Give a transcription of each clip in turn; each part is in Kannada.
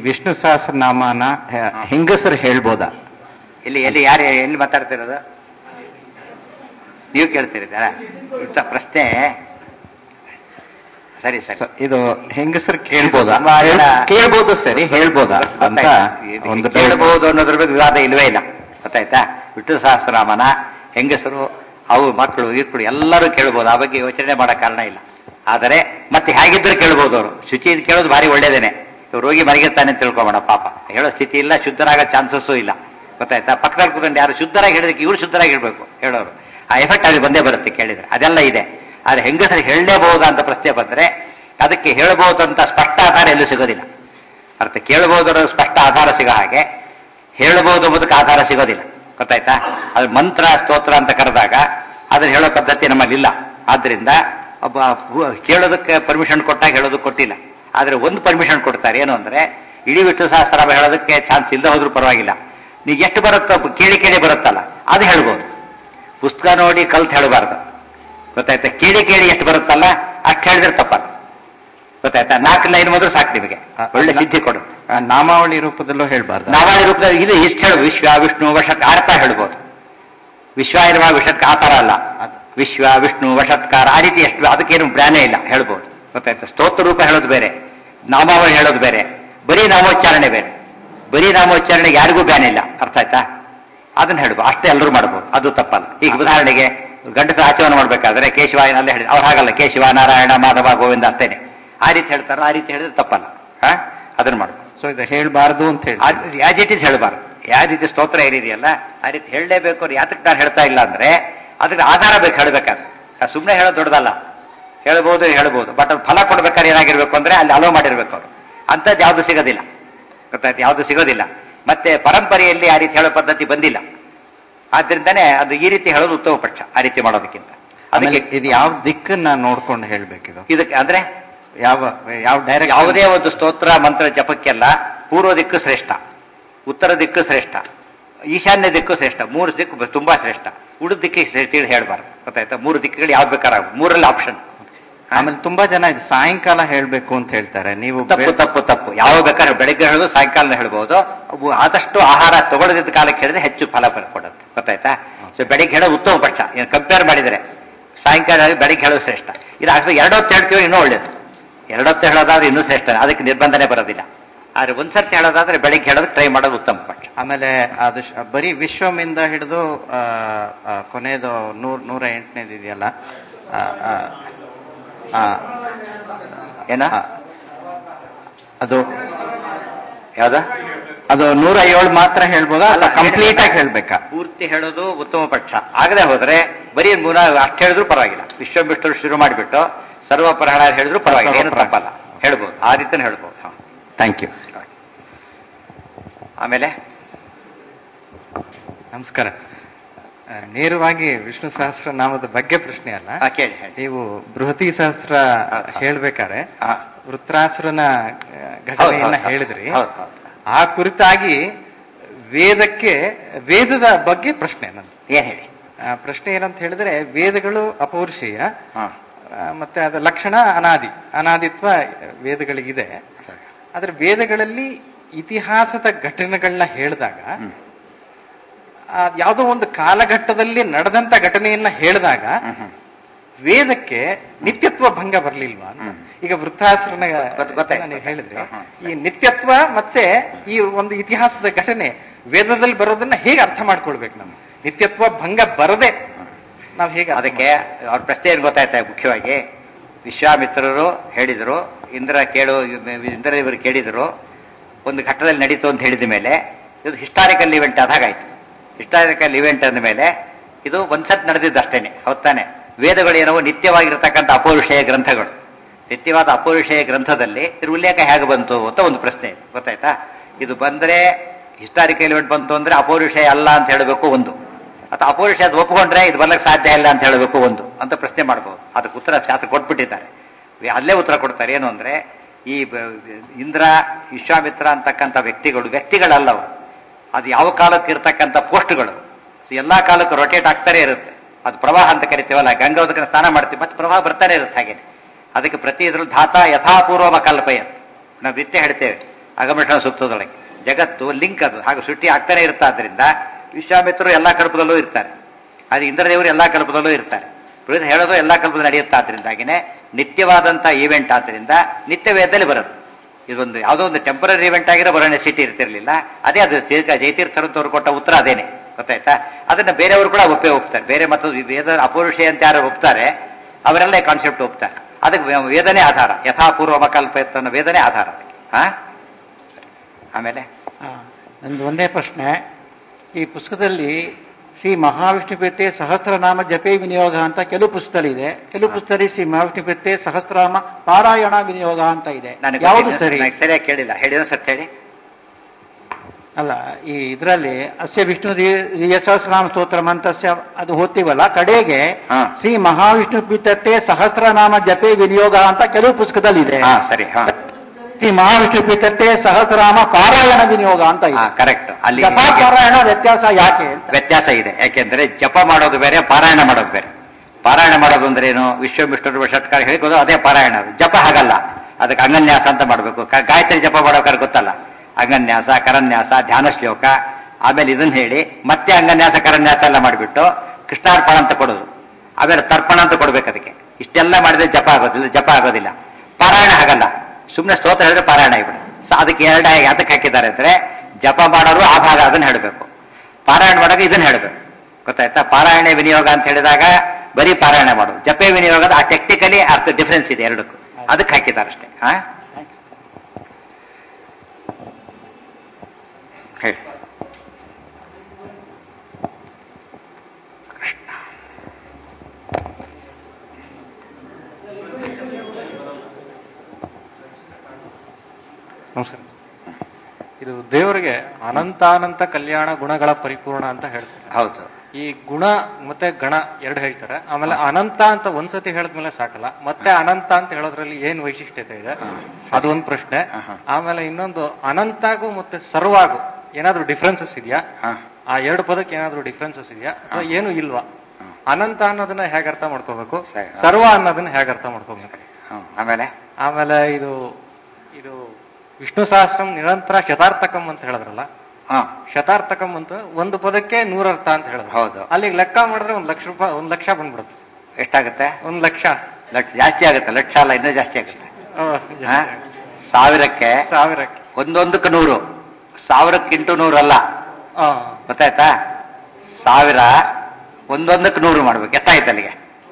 ವಿಷ್ಣು ಸಹಸ್ರನಾಮನ ಹೆ- ಹೆಂಗಸರು ಹೇಳ್ಬೋದಾ ಇಲ್ಲಿ ಎಲ್ಲಿ ಯಾರು ಎಲ್ಲಿ ಮಾತಾಡ್ತಿರೋದು ನೀವು ಕೇಳ್ತಿರಿದ್ದಾರ ಇಂಥ ಪ್ರಶ್ನೆ ಸರಿ ಸರಿ ಸ- ಇದು ಹೆಂಗಸರು ಕೇಳ್ಬೋದಾ ತುಂಬಾ ಜನ- ಹೇಳ್- ಕೇಳ್ಬೋದು ಸರಿ ಹೇಳ್ಬೋದಾ ಅಂತ ಇದು ಒಂದು ಕೇಳಬಹುದು ಅನ್ನೋದ್ರ ಬಗ್ಗೆ ವಿವಾದ ಇಲ್ವೇ ಇಲ್ಲ ಗೊತ್ತಾಯ್ತಾ ವಿಷ್ಣು ಸಹಸ್ರನಾಮನ ಹೆಂಗಸರು ಅವು ಮಕ್ಕಳು ಇಕ್ಕಳು ಎಲ್ಲರೂ ಕೇಳ್ಬೋದು ಆ ಬಗ್ಗೆ ಯೋಚನೆ ಮಾಡೋ ಕಾರಣ ಇಲ್ಲ ಆದರೆ ಮತ್ತೆ ಹೇಗಿದ್ದರೂ ಕೇಳ್ಬೋದು ಅವರು ಶುಚಿ ಇದ್ ಕೇಳೋದು ಭಾರಿ ಒಳ್ಳೇದೇನೆ ಇವ್ರು ರೋಗಿ ಮಲಗಿರ್ತಾನೆ ಅಂತ ತಿಳ್ಕೊಬೇಡ ಪಾಪ ಹೇಳೋ ಸ್ಥಿತಿ ಇಲ್ಲ ಶುದ್ಧರಾಗೋ ಚಾನ್ಸಸ್ಸು ಇಲ್ಲ ಗೊತ್ತಾಯ್ತಾ ಪಕ್ಕದಲ್ಲಿ ಕೂತ್ಕೊಂಡು ಯಾರು ಶುದ್ಧರಾಗಿ ಹೇಳಿದಕ್ಕೆ ಇವ್ರು ಶುದ್ಧರಾಗಿ ಹೇಳ್ಬೇಕು ಹೇಳೋರು ಆ ಎಫೆಕ್ಟ್ ಅಲ್ಲಿ ಬಂದೇ ಬರುತ್ತೆ ಕೇಳಿದ್ರೆ ಅದೆಲ್ಲ ಇದೆ ಆದ್ರೆ ಹೆಂಗಸರು ಹೇಳಲೇಬಹುದಾ ಅಂತ ಪ್ರಶ್ನೆ ಬಂದ್ರೆ ಅದಕ್ಕೆ ಹೇಳಬಹುದಂತ ಸ್ಪಷ್ಟ ಆಧಾರ ಎಲ್ಲೂ ಸಿಗೋದಿಲ್ಲ ಅರ್ಥ ಕೇಳಬಹುದರ ಸ್ಪಷ್ಟ ಆಧಾರ ಸಿಗೋ ಹಾಗೆ ಹೇಳಬಹುದು ಎಂಬುದಕ್ಕೆ ಆಧಾರ ಸಿಗೋದಿಲ್ಲ ಗೊತ್ತಾಯ್ತಾ ಅದು ಮಂತ್ರ ಸ್ತೋತ್ರ ಅಂತ ಕರೆದಾಗ ಅದನ್ನ ಹೇಳೋ ಪದ್ಧತಿ ನಮ್ಮಲ್ಲಿ ಇಲ್ಲ ಆದ್ರಿಂದ ಒಬ್ಬ ಹು- ಕೇಳೋದಕ್ಕೆ ಪರ್ಮಿಷನ್ ಕೊಟ್ಟಾಗ ಹೇಳೋದಕ್ಕೆ ಕೊಟ್ಟಿಲ್ಲ ಆದ್ರೆ ಒಂದು ಪರ್ಮಿಷನ್ ಕೊಡ್ತಾರೆ ಏನು ಅಂದ್ರೆ ಇಡೀ ವಿಷ್ಣು ಸಹಸ್ರ ಹೇಳೋದಕ್ಕೆ ಚಾನ್ಸ್ ಇಲ್ಲದೆ ಹೋದ್ರೂ ಪರವಾಗಿಲ್ಲ ನೀವು ಎಷ್ಟು ಬರುತ್ತೋ ಕೇಳಿ ಕೇಳಿ ಬರುತ್ತಲ್ಲ ಅದು ಹೇಳ್ಬೋದು ಪುಸ್ತಕ ನೋಡಿ ಕಲ್ತ್ ಹೇಳಬಾರ್ದು ಗೊತ್ತಾಯ್ತಾ ಕೇಳಿ ಕೇಳಿ ಎಷ್ಟು ಬರುತ್ತಲ್ಲ ಅಷ್ಟು ಹೇಳಿದ್ರೆ ತಪ್ಪಲ್ಲ ಗೊತ್ತಾಯ್ತಾ ನಾಲ್ಕು ಲೈನ್ ಮೊದಲು ಸಾಕು ನಿಮಗೆ ಒಳ್ಳೆ ಸಿದ್ಧಿ ಕೊಡುತ್ತೆ ಆ, ನಾಮಾವಳಿ ರೂಪದಲ್ಲೂ ಹೇಳ್ಬಾರ್ದು ನಾವಾದ ರೂಪದಲ್ಲಿ ಇದು ಇಷ್ಟು ಹೇಳು ವಿಶ್ವ ವಿಷ್ಣು ವಷತ್ ಅರ್ಥ ಹೇಳ್ಬೋದು ವಿಶ್ವ ಇರುವ ವಿಷತ್ ಆ ಥರ ಅಲ್ಲ ವಿಶ್ವ ವಿಷ್ಣು ವಷತ್ಕಾರ ಆ ರೀತಿ ಎಷ್ಟು ಅದಕ್ಕೇನು ಬ್ರ್ಯಾನೇ ಇಲ್ಲ ಹೇಳ್ಬೋದು ಗೊತ್ತಾಯ್ತಾ ಸ್ತೋತ್ರ ರೂಪ ಹೇಳೋದು ಬೇರೆ ನಾಮಾವಳಿ ಹೇಳೋದು ಬೇರೆ ಬರೀ ನಾಮೋಚ್ಚಾರಣೆ ಬೇರೆ ಬರೀ ನಾಮೋಚ್ಚಾರಣೆಗೆ ಯಾರಿಗೂ ಬ್ಯಾನ್ ಇಲ್ಲ ಅರ್ಥ ಆಯ್ತಾ ಅದನ್ನ ಹೇಳ್ಬೋದು ಅಷ್ಟೇ ಎಲ್ಲರೂ ಮಾಡ್ಬೋದು ಅದು ತಪ್ಪಲ್ಲ ಈಗ ಉದಾಹರಣೆಗೆ ಗಂಡಸ ಆಚರಣೆ ಮಾಡ್ಬೇಕಾದ್ರೆ ಕೇಶವಾಯನಲ್ಲೇ ಹೇಳಿ ಅವ್ರು ಹಾಗಲ್ಲ ಕೇಶವ ನಾರಾಯಣ ಮಾಧವ ಗೋವಿಂದ ಅಷ್ಟೇನೆ ಆ ರೀತಿ ಹೇಳ್ತಾರ ಆ ರೀತಿ ಹೇಳಿದ್ರೆ ತಪ್ಪಲ್ಲ ಹಾ ಅದನ್ನ ಮಾಡ್ಬೋದು ಸೊ ಇದು ಹೇಳ್ಬಾರ್ದು ಅಂತ ಹೇಳಿ ಯಾಸ್ ಇಟ್ ಇಸ್ ಹೇಳಬಾರ್ದು ಯಾವ ರೀತಿ ಸ್ತೋತ್ರ ಏನಿದೆಯಲ್ಲ ಆ ರೀತಿ ಹೇಳಲೇಬೇಕು ಅವ್ರು ಯಾತಕ್ಕೆ ನಾನು ಹೇಳ್ತಾ ಇಲ್ಲ ಅಂದ್ರೆ ಅದಕ್ಕೆ ಆಧಾರ ಬೇಕು ಹೇಳ್ಬೇಕಾದ್ರೆ ಸುಮ್ಮನೆ ಹೇಳೋದು ದೊಡ್ಡದಲ್ಲ ಹೇಳ್ಬೋದು ಹೇಳ್ಬೋದು ಬಟ್ ಅದು ಫಲ ಕೊಡ್ಬೇಕಾದ್ರೆ ಏನಾಗಿರ್ಬೇಕು ಅಂದ್ರೆ ಅಲ್ಲಿ ಅಲೋ ಮಾಡಿರ್ಬೇಕು ಅವರು ಅಂಥದ್ದು ಯಾವುದು ಸಿಗೋದಿಲ್ಲ ಗೊತ್ತಾಯ್ತು ಯಾವುದು ಸಿಗೋದಿಲ್ಲ ಮತ್ತೆ ಪರಂಪರೆಯಲ್ಲಿ ಆ ರೀತಿ ಹೇಳೋ ಪದ್ಧತಿ ಬಂದಿಲ್ಲ ಆದ್ರಿಂದನೇ ಅದು ಈ ರೀತಿ ಹೇಳೋದು ಉತ್ತಮ ಪಕ್ಷ ಆ ರೀತಿ ಮಾಡೋದಕ್ಕಿಂತ ಆಮೇಲೆ ಅದಕ್ಕೆ ಇದು ಯಾವ ದಿಕ್ಕನ್ನ ನೋಡ್ಕೊಂಡು ಹೇಳ್ಬೇಕಿದು ಇದಕ್ಕೆ ಅಂದ್ರೆ ಯಾವ ಯಾವ ಡೈರೆಕ್ಟ್ ಯಾವುದೇ ಒಂದು ಸ್ತೋತ್ರ ಮಂತ್ರ ಜಪಕ್ಕೆಲ್ಲ ಪೂರ್ವ ದಿಕ್ಕು ಶ್ರೇಷ್ಠ ಉತ್ತರ ದಿಕ್ಕು ಶ್ರೇಷ್ಠ ಈಶಾನ್ಯ ದಿಕ್ಕು ಶ್ರೇಷ್ಠ ಮೂರು ದಿಕ್ಕು ತುಂಬಾ ಶ್ರೇಷ್ಠ ಉಳಿದ ದಿಕ್ಕಿಗೆ ಶ್ರೇಷ್ಠ ಹೇಳಿ ಹೇಳ್ಬಾರ್ದು ಗೊತ್ತಾಯ್ತಾ ಮೂರು ದಿಕ್ಕುಗಳು ಯಾವ್ದು ಬೇಕಾದ್ರೆ ಮೂರಲ್ಲಿ ಆಪ್ಷನ್ ಆಮೇಲೆ ತುಂಬಾ ಜನ ಇದು ಸಾಯಂಕಾಲ ಹೇಳ್ಬೇಕು ಅಂತ ಹೇಳ್ತಾರೆ ನೀವು ತಪ್ಪು ಬೆ- ತಪ್ಪು ತಪ್ಪು ಯಾವ ಬೇಕಾದ್ರೆ ಬೆಳಗ್ಗೆ ಹೇಳೋದು ಸಾಯಂಕಾಲ ಹೇಳ್ಬೋದು ಅವು ಆದಷ್ಟು ಆಹಾರ ತಗೊಳ್ಳದಿದ್ದ ಕಾಲಕ್ಕೆ ಹೇಳಿದ್ರೆ ಹೆಚ್ಚು ಫಲ ಬರ- ಕೊಡುತ್ತೆ ಗೊತ್ತಾಯ್ತಾ ಸೊ ಬೆಳಿಗ್ಗೆ ಹೇಳೋದು ಉತ್ತಮ ಪಕ್ಷ ಏನು ಕಂಪೇರ್ ಮಾಡಿದರೆ ಸಾಯಂಕಾಲ ಆಗಿ ಬೆಳಿಗ್ಗೆ ಹೇಳೋದು ಶ್ರೇಷ್ಠ ಇದು ಅಷ್ಟು ಎರಡೊತ್ತು ಹೇಳ್ತೀವಿ ಇನ್ನೂ ಒಳ್ಳೇದು ಎರಡೊತ್ತು ಹೇಳೋದಾದ್ರೆ ಇನ್ನೂ ಶ್ರೇಷ್ಠ ಅದಕ್ಕೆ ನಿರ್ಬಂಧನೆ ಬರೋದಿಲ್ಲ ಆದ್ರೆ ಒಂದ್ಸರ್ತಿ ಹೇಳೋದಾದ್ರೆ ಬೆಳಿಗ್ಗೆ ಹೇಳೋದು ಟ್ರೈ ಮಾಡೋದು ಉತ್ತಮ ಪಕ್ಷ ಆಮೇಲೆ ಅದು ಶ- ಬರೀ ವಿಶ್ವಮಿಂದ ಹಿಡಿದು ಆ, ಆ, ಕೊನೆಯದು ನೂರ್ ನೂರ ಎಂಟನೇದು ಇದೆಯಲ್ಲ ಆ, ಆ, ಆ, ಏನ ಆ, ಅದು ಯಾವ್ದ ಅದು ನೂರ ಏಳು ಮಾತ್ರ ಹೇಳ್ಬೋದಾ ಅಲ್ಲ ಕಂಪ್ಲೀಟ್ ಆಗಿ ಹೇಳ್ಬೇಕಾ ಪೂರ್ತಿ ಹೇಳೋದು ಉತ್ತಮ ಪಕ್ಷ ಆಗದೆ ಹೋದ್ರೆ ಬರೀ ಮೂರ ಅಷ್ಟು ಹೇಳಿದ್ರು ಪರವಾಗಿಲ್ಲ ವಿಶ್ವ ಬಿಟ್ಟು ಶುರು ಮಾಡಿಬಿಟ್ಟು ಸರ್ವ ಪ್ರಹಣ ಹೇಳಿದ್ರು ಪರವಾಗಿಲ್ಲ ಏನು ತಪ್ಪಲ್ಲ ಹೇಳ್ಬೋದು ಆ ರೀತಿನ ಹೇಳ್ಬೋದು ಹ. ಥ್ಯಾಂಕ್ ಯು ಆಮೇಲೆ ನಮಸ್ಕಾರ ಆ, ನೇರವಾಗಿ ವಿಷ್ಣು ಸಹಸ್ರ ನಾಮದ ಬಗ್ಗೆ ಪ್ರಶ್ನೆ ಅಲ್ಲ ಹಾ, ಕೇಳಿ ಹೇಳಿ ನೀವು ಬೃಹತಿ ಸಹಸ್ರ ಹೇಳ್ಬೇಕಾದ್ರೆ ಹಾ. ವೃತ್ರಾಸುರನ ಆ, ಹೌದು, ಘಟನೆಯನ್ನ ಹೌದು, ಹೇಳಿದ್ರಿ ಹೌದು, ಹೌದು. ಆ ಕುರಿತಾಗಿ ವೇದಕ್ಕೆ ವೇದದ ಬಗ್ಗೆ ಪ್ರಶ್ನೆ ನಂದು ಏನ್ ಹೇಳಿ ಆ, ಪ್ರಶ್ನೆ ಏನಂತ ಹೇಳಿದ್ರೆ ವೇದಗಳು ಅಪೌರುಷೀಯ ಹಾ ಆ, ಮತ್ತೆ ಅದರ ಲಕ್ಷಣ ಅನಾದಿ ಅನಾದಿತ್ವ ವೇದಗಳಿಗಿದೆ ಆದ್ರೆ ವೇದಗಳಲ್ಲಿ ಇತಿಹಾಸದ ಘಟನೆಗಳನ್ನ ಹೇಳಿದಾಗ ಹ್ಮ್. ಆ, ಯಾವುದೋ ಒಂದು ಕಾಲಘಟ್ಟದಲ್ಲಿ ನಡೆದಂತ ಘಟನೆಯನ್ನ ಹೇಳಿದಾಗ ಹ್ಮ್, ಹ್ಮ್. ವೇದಕ್ಕೆ ನಿತ್ಯತ್ವ ಭಂಗ ಬರ್ಲಿಲ್ವಾ ಅಂತ ಹ್ಮ್. ಈಗ ವೃತ್ತಾಸುರನ ಗೊತ್ತು- ಗೊತ್ತಾಯ್ತು, ನೀವು ಹೇಳಿದ್ರೆ ಹ್ಮ್. ಈ ನಿತ್ಯತ್ವ ಮತ್ತೆ ಈ ಒಂದು ಇತಿಹಾಸದ ಘಟನೆ ವೇದದಲ್ಲಿ ಬರೋದನ್ನ ಹೇಗೆ ಅರ್ಥ ಮಾಡ್ಕೊಳ್ಬೇಕು ನಾವು ನಿತ್ಯತ್ವ ಭಂಗ ಬರದೆ ನಾವು ಹೇಗೆ ಅರ್ಥ ಅದಕ್ಕೆ ಅವ್ರ ಪ್ರಶ್ನೆ ಏನ್ ಗೊತ್ತಾಯ್ತಾ ಮುಖ್ಯವಾಗಿ ವಿಶ್ವಾಮಿತ್ರರು ಹೇಳಿದ್ರು ಇಂದ್ರ ಕೇಳು ಇಂದ್ರ ಇವರು ಕೇಳಿದ್ರು ಒಂದು ಘಟ್ಟದಲ್ಲಿ ನಡೀತು ಅಂತ ಹೇಳಿದ ಮೇಲೆ ಇದು ಹಿಸ್ಟಾರಿಕಲ್ ಇವೆಂಟ್ ಆದಾಗಾಯ್ತು ಹಿಸ್ಟಾರಿಕಲ್ ಇವೆಂಟ್ ಅಂದ ಮೇಲೆ ಇದು ಒಂದ್ಸತ್ ನಡೆದಿದ್ದು ಅಷ್ಟೇನೆ ಹೊತ್ತಾನೆ ವೇದಗಳು ಏನೋ ನಿತ್ಯವಾಗಿರ್ತಕ್ಕಂಥ ಅಪೌರುಷೇಯ ಗ್ರಂಥಗಳು ನಿತ್ಯವಾದ ಅಪೌರುಷೇಯ ಗ್ರಂಥದಲ್ಲಿ ಇದ್ರ ಉಲ್ಲೇಖ ಹೇಗೆ ಬಂತು ಅಂತ ಒಂದು ಪ್ರಶ್ನೆ ಇದೆ. ಗೊತ್ತಾಯ್ತಾ ಇದು ಬಂದ್ರೆ ಹಿಸ್ಟಾರಿಕಲ್ ಇವೆಂಟ್ ಬಂತು ಅಂದ್ರೆ ಅಪೌರುಷೇಯ ಅಲ್ಲ ಅಂತ ಹೇಳಬೇಕು ಒಂದು ಅಥವಾ ಅಪೌರುಷ ಅದು ಒಪ್ಪಿಕೊಂಡ್ರೆ ಇದು ಬರ್ಲಕ್ಕೆ ಸಾಧ್ಯ ಇಲ್ಲ ಅಂತ ಹೇಳಬೇಕು ಒಂದು ಅಂತ ಪ್ರಶ್ನೆ ಮಾಡ್ಬೋದು ಅದಕ್ಕೆ ಉತ್ತರ ಶಾಸ್ತ್ರ ಕೊಟ್ಬಿಟ್ಟಿದ್ದಾರೆ ವಿ- ಅಲ್ಲೇ ಉತ್ತರ ಕೊಡ್ತಾರೆ ಏನು ಅಂದ್ರೆ ಈ ಬ- ಇಂದ್ರ ವಿಶ್ವಾಮಿತ್ರ ಅಂತಕ್ಕಂಥ ವ್ಯಕ್ತಿಗಳು ವ್ಯಕ್ತಿಗಳಲ್ಲ ಅವರು ಅದು ಯಾವ ಕಾಲಕ್ಕೆ ಇರ್ತಕ್ಕಂಥ ಪೋಸ್ಟ್ಗಳು ಸೊ ಎಲ್ಲಾ ಕಾಲಕ್ಕೂ ರೊಟೇಟ್ ಆಗ್ತಾನೆ ಇರುತ್ತೆ ಅದು ಪ್ರವಾಹ ಅಂತ ಕರಿತೀವಲ್ಲ ಗಂಗೋದಕ್ಕೆ ಸ್ನಾನ ಮಾಡ್ತೀವಿ ಮತ್ತೆ ಪ್ರವಾಹ ಬರ್ತಾನೆ ಇರುತ್ತೆ ಹಾಗೆ ಅದಕ್ಕೆ ಪ್ರತಿ ಇದ್ರಲ್ಲಿ ಧಾತ ಯಥಾಪೂರ್ವ ಕಲ್ಪಯ ನಾವು ನಿತ್ಯ ಹೇಳ್ತೇವೆ ಅಗಮಠ ಸೂಕ್ತದೊಳಗೆ ಜಗತ್ತು ಲಿಂಕ್ ಅದು ಹಾಗೆ ಸೃಷ್ಟಿ ಆಗ್ತಾನೆ ಇರ್ತಾದ್ರಿಂದ ವಿಶ್ವಾಮಿತ್ರರು ಎಲ್ಲಾ ಕಲ್ಪದಲ್ಲೂ ಇರ್ತಾರೆ ಅದು ಇಂದ್ರದೇವರು ಎಲ್ಲಾ ಕಲ್ಪದಲ್ಲೂ ಇರ್ತಾರೆ ಪುರೋಹಿತ ಹೇಳೋದು ಎಲ್ಲಾ ಕಲ್ಪದಲ್ಲಿ ನಡೆಯುತ್ತಾದ್ರಿಂದಾಗಿನೇ ನಿತ್ಯವಾದಂಥ ಈವೆಂಟ್ ಆದ್ರಿಂದ ನಿತ್ಯ ವೇದದಲ್ಲಿ ಬರುತ್ತೆ ಇದೊಂದು ಯಾವುದೋ ಒಂದು ಟೆಂಪರರಿ ಇವೆಂಟ್ ಆಗಿರೋ ಬರೋಣ ಸಿಟಿ ಇರ್ತಿರ್ಲಿಲ್ಲ ಅದೇ ಅದು ತೀರ್ಥ ಜಯತೀರ್ಥರಂತವ್ರು ಕೊಟ್ಟ ಉತ್ತರ ಅದೇನೆ ಗೊತ್ತಾಯ್ತಾ ಅದನ್ನ ಬೇರೆಯವರು ಕೂಡ ಒಪ್ಪೇ ಒಪ್ತಾರೆ ಬೇರೆ ಮತ್ತು ವೇದ ಅಪೌರುಷೆ ಅಂತ ಯಾರು ಒಪ್ತಾರೆ ಅವರೆಲ್ಲ ಕಾನ್ಸೆಪ್ಟ್ ಒಪ್ತಾರೆ ಅದಕ್ಕೆ ವೆ- ವೇದನೆ ಆಧಾರ ಯಥಾಪೂರ್ವ ಕಲ್ಪ ಅನ್ನೋ ವೇದನೆ ಆಧಾರ ಹಾ ಆಮೇಲೆ ಆ, ನಂದು ಒಂದೇ ಪ್ರಶ್ನೆ ಈ ಪುಸ್ತಕದಲ್ಲಿ ಶ್ರೀ ಮಹಾವಿಷ್ಣು ಪೇತೆ ಸಹಸ್ರನಾಮ ಜಪೇ ವಿನಿಯೋಗ ಅಂತ ಕೆಲವು ಪುಸ್ತಕದಲ್ಲಿ ಇದೆ ಕೆಲವು ಪುಸ್ತಕದಲ್ಲಿ ಶ್ರೀ ಮಹಾವಿಷ್ಣು ಪೇತೆ ಸಹಸ್ರನಾಮ ಪಾರಾಯಣ ವಿನಿಯೋಗ ಅಂತ ಇದೆ ನನಗೆ ಯಾವುದು ಗೊತ್ತಿಲ್ಲ. ಸರಿ ನನಗೆ ಸರಿಯಾಗಿ ಕೇಳಿಲ್ಲ ಹೇಳಿದ ಸತ್ಯ ಹೇಳಿ ಅಲ್ಲ ಈ ಇದರಲ್ಲಿ ಅಸ್ಯ ವಿಷ್ಣು ದಿ- ಸಹಸ್ರನಾಮ ಸ್ತೋತ್ರ ಮಂತ್ರಸ್ಯ ಅದು ಓದ್ತೀವಲ್ಲ ಕಡೆಗೆ ಹಾ. ಶ್ರೀ ಮಹಾವಿಷ್ಣು ಪೀಠತೆ ಸಹಸ್ರನಾಮ ಜಪೇ ವಿನಿಯೋಗ ಅಂತ ಕೆಲವು ಪುಸ್ತಕದಲ್ಲಿ ಇದೆ ಹಾ ಸರಿ ಹಾ ಶ್ರೀ ಮಹಾವಿಷ್ಣು ಪೀಠತೆ ಸಹಸ್ರನಾಮ ಪಾರಾಯಣ ವಿನಿಯೋಗ ಅಂತ ಹಾ ಇದೆ ಕರೆಕ್ಟ್ ಅಲ್ಲಿ ಜಪ ಪಾರಾಯಣ ವ್ಯತ್ಯಾಸ ಯಾಕೆ ಅಂತ ವ್ಯತ್ಯಾಸ ಇದೆ ಯಾಕೆಂದ್ರೆ ಜಪ ಮಾಡೋದು ಬೇರೆ ಪಾರಾಯಣ ಮಾಡೋದು ಬೇರೆ ಪಾರಾಯಣ ಮಾಡೋದು ಅಂದ್ರೆ ಏನು ವಿಶ್ವ ವಿಷ್ಣು ಷಟ್ಕಾರ ಹೇಳಿಕೋದು ಅದೇ ಪಾರಾಯಣ ಅದು. ಜಪ ಹಾಗಲ್ಲ ಅದಕ್ಕೆ ಅಂಗನ್ಯಾಸ ಅಂತ ಮಾಡಬೇಕು ಗಾಯತ್ರಿ ಜಪ ಮಾಡೋಕಾರ ಗೊತ್ತಲ್ಲ ಅಂಗನ್ಯಾಸ ಕರನ್ಯಾಸ ಧ್ಯಾನ ಶ್ಲೋಕ ಆಮೇಲೆ ಇದನ್ನ ಹೇಳಿ ಮತ್ತೆ ಅಂಗನ್ಯಾಸ ಕರನ್ಯಾಸ ಎಲ್ಲ ಮಾಡಿಬಿಟ್ಟು ಕೃಷ್ಣಾರ್ಪಣ ಅಂತ ಕೊಡೋದು ಆಮೇಲೆ ತರ್ಪಣ ಅಂತ ಕೊಡ್ಬೇಕು ಅದಕ್ಕೆ ಇಷ್ಟೆಲ್ಲ ಮಾಡಿದ್ರೆ ಜಪ ಆಗೋದಿಲ್ಲ ಜಪ ಆಗೋದಿಲ್ಲ ಪಾರಾಯಣ ಹಾಗಲ್ಲ ಸುಮ್ಮನೆ ಸ್ತೋತ್ರ ಹೇಳಿದ್ರೆ ಪಾರಾಯಣ ಆಗ್ಬಿಡು ಸೊ ಅದಕ್ಕೆ ಎರಡು ಅದಕ್ಕೆ ಹಾಕಿದ್ದಾರೆ ಅಂದ್ರೆ ಜಪ ಮಾಡೋರು ಆ ಭಾಗ ಅದನ್ನ ಹೇಳಬೇಕು ಪಾರಾಯಣ ಮಾಡುವಾಗ ಇದನ್ನ ಹೇಳಬೇಕು ಗೊತ್ತಾಯ್ತಾ ಪಾರಾಯಣ ವಿನಿಯೋಗ ಅಂತ ಹೇಳಿದಾಗ ಬರೀ ಪಾರಾಯಣ ಮಾಡು ಜಪೆ ವಿನಿಯೋಗದ ಆ ಟೆಕ್ನಿಕಲಿ ಅರ್ಥ ಡಿಫರೆನ್ಸ್ ಇದೆ ಎರಡಕ್ಕೂ ಅದಕ್ಕೆ ಹಾಕಿದ್ದಾರೆ ಅಷ್ಟೇ ಹಾ ಹೇಳಿ ನಮಸ್ಕಾರ ಇದು ದೇವರಿಗೆ ಅನಂತಾನಂತ ಕಲ್ಯಾಣ ಗುಣಗಳ ಪರಿಪೂರ್ಣ ಅಂತ ಹೇಳ್ತಾರೆ ಹೌದು ಈ ಗುಣ ಮತ್ತೆ ಗಣ ಎರಡು ಹೇಳ್ತಾರೆ ಆಮೇಲೆ ಅನಂತ ಅಂತ ಒಂದ್ಸತಿ ಹೇಳಿದ್ಮೇಲೆ ಸಾಕಲ್ಲ ಮತ್ತೆ ಅನಂತ ಅಂತ ಹೇಳೋದ್ರಲ್ಲಿ ಏನ್ ವೈಶಿಷ್ಟ್ಯತೆ ಇದೆ ಅದು ಒಂದು ಪ್ರಶ್ನೆ ಆಹಾ. ಆಮೇಲೆ ಇನ್ನೊಂದು ಅನಂತಾಗೂ ಮತ್ತೆ ಸರ್ವಾಗೂ ಏನಾದ್ರೂ ಡಿಫ್ರೆನ್ಸಸ್ ಇದೆಯಾ ಹಾ ಆ ಎರಡು ಪದಕ್ಕೆ ಏನಾದ್ರೂ ಡಿಫ್ರೆನ್ಸಸ್ ಇದೆಯಾ ಅಥವಾ ಏನು ಇಲ್ವಾ ಅನಂತ ಅನ್ನೋದನ್ನ ಹೇಗೆ ಅರ್ಥ ಮಾಡ್ಕೋಬೇಕು ಸರಿ. ಸರ್ವ ಅನ್ನೋದನ್ನ ಹೇಗೆ ಅರ್ಥ ಮಾಡ್ಕೋಬೇಕು ಹ್ಮ್. ಆಮೇಲೆ ಆಮೇಲೆ ಇದು ಇದು ವಿಷ್ಣು ಸಹಸ್ರಂ ನಿರಂತರ ಶತಾರ್ಥಕಂ ಅಂತ ಹೇಳಿದ್ರಲ್ಲ ಹಾ ಶತಾರ್ಥಕಂ ಅಂತ ಒಂದು ಪದಕ್ಕೆ ನೂರರ್ಥ ಅಂತ ಹೇಳಿದ್ರು ಹೌದು. ಅಲ್ಲಿಗೆ ಲೆಕ್ಕ ಮಾಡಿದ್ರೆ ಒಂದ್ ಲಕ್ಷ ರೂಪಾಯಿ ಒಂದ್ ಲಕ್ಷ ಬಂದ್ಬಿಡುತ್ತೆ ಎಷ್ಟಾಗುತ್ತೆ ಒಂದ್ ಲಕ್ಷ ಲಕ್ಷ ಜಾಸ್ತಿ ಆಗುತ್ತೆ ಲಕ್ಷ ಅಲ್ಲ ಇನ್ನೂ ಜಾಸ್ತಿ ಆಗುತ್ತೆ ಆ, ಹಾ? ಸಾವಿರಕ್ಕೆ ಸಾವಿರಕ್ಕೆ ಒಂದೊಂದಕ್ಕೆ ನೂರು ಸಾವಿರಕ್ಕಿಂಟು ನೂರು ಅಲ್ಲ ಆ, ಗೊತ್ತಾಯ್ತಾ ಸಾವಿರ ಒಂದೊಂದಕ್ಕೆ ನೂರು ಮಾಡ್ಬೇಕು ಎಷ್ಟಾಯ್ತು ಅಲ್ಲಿಗೆ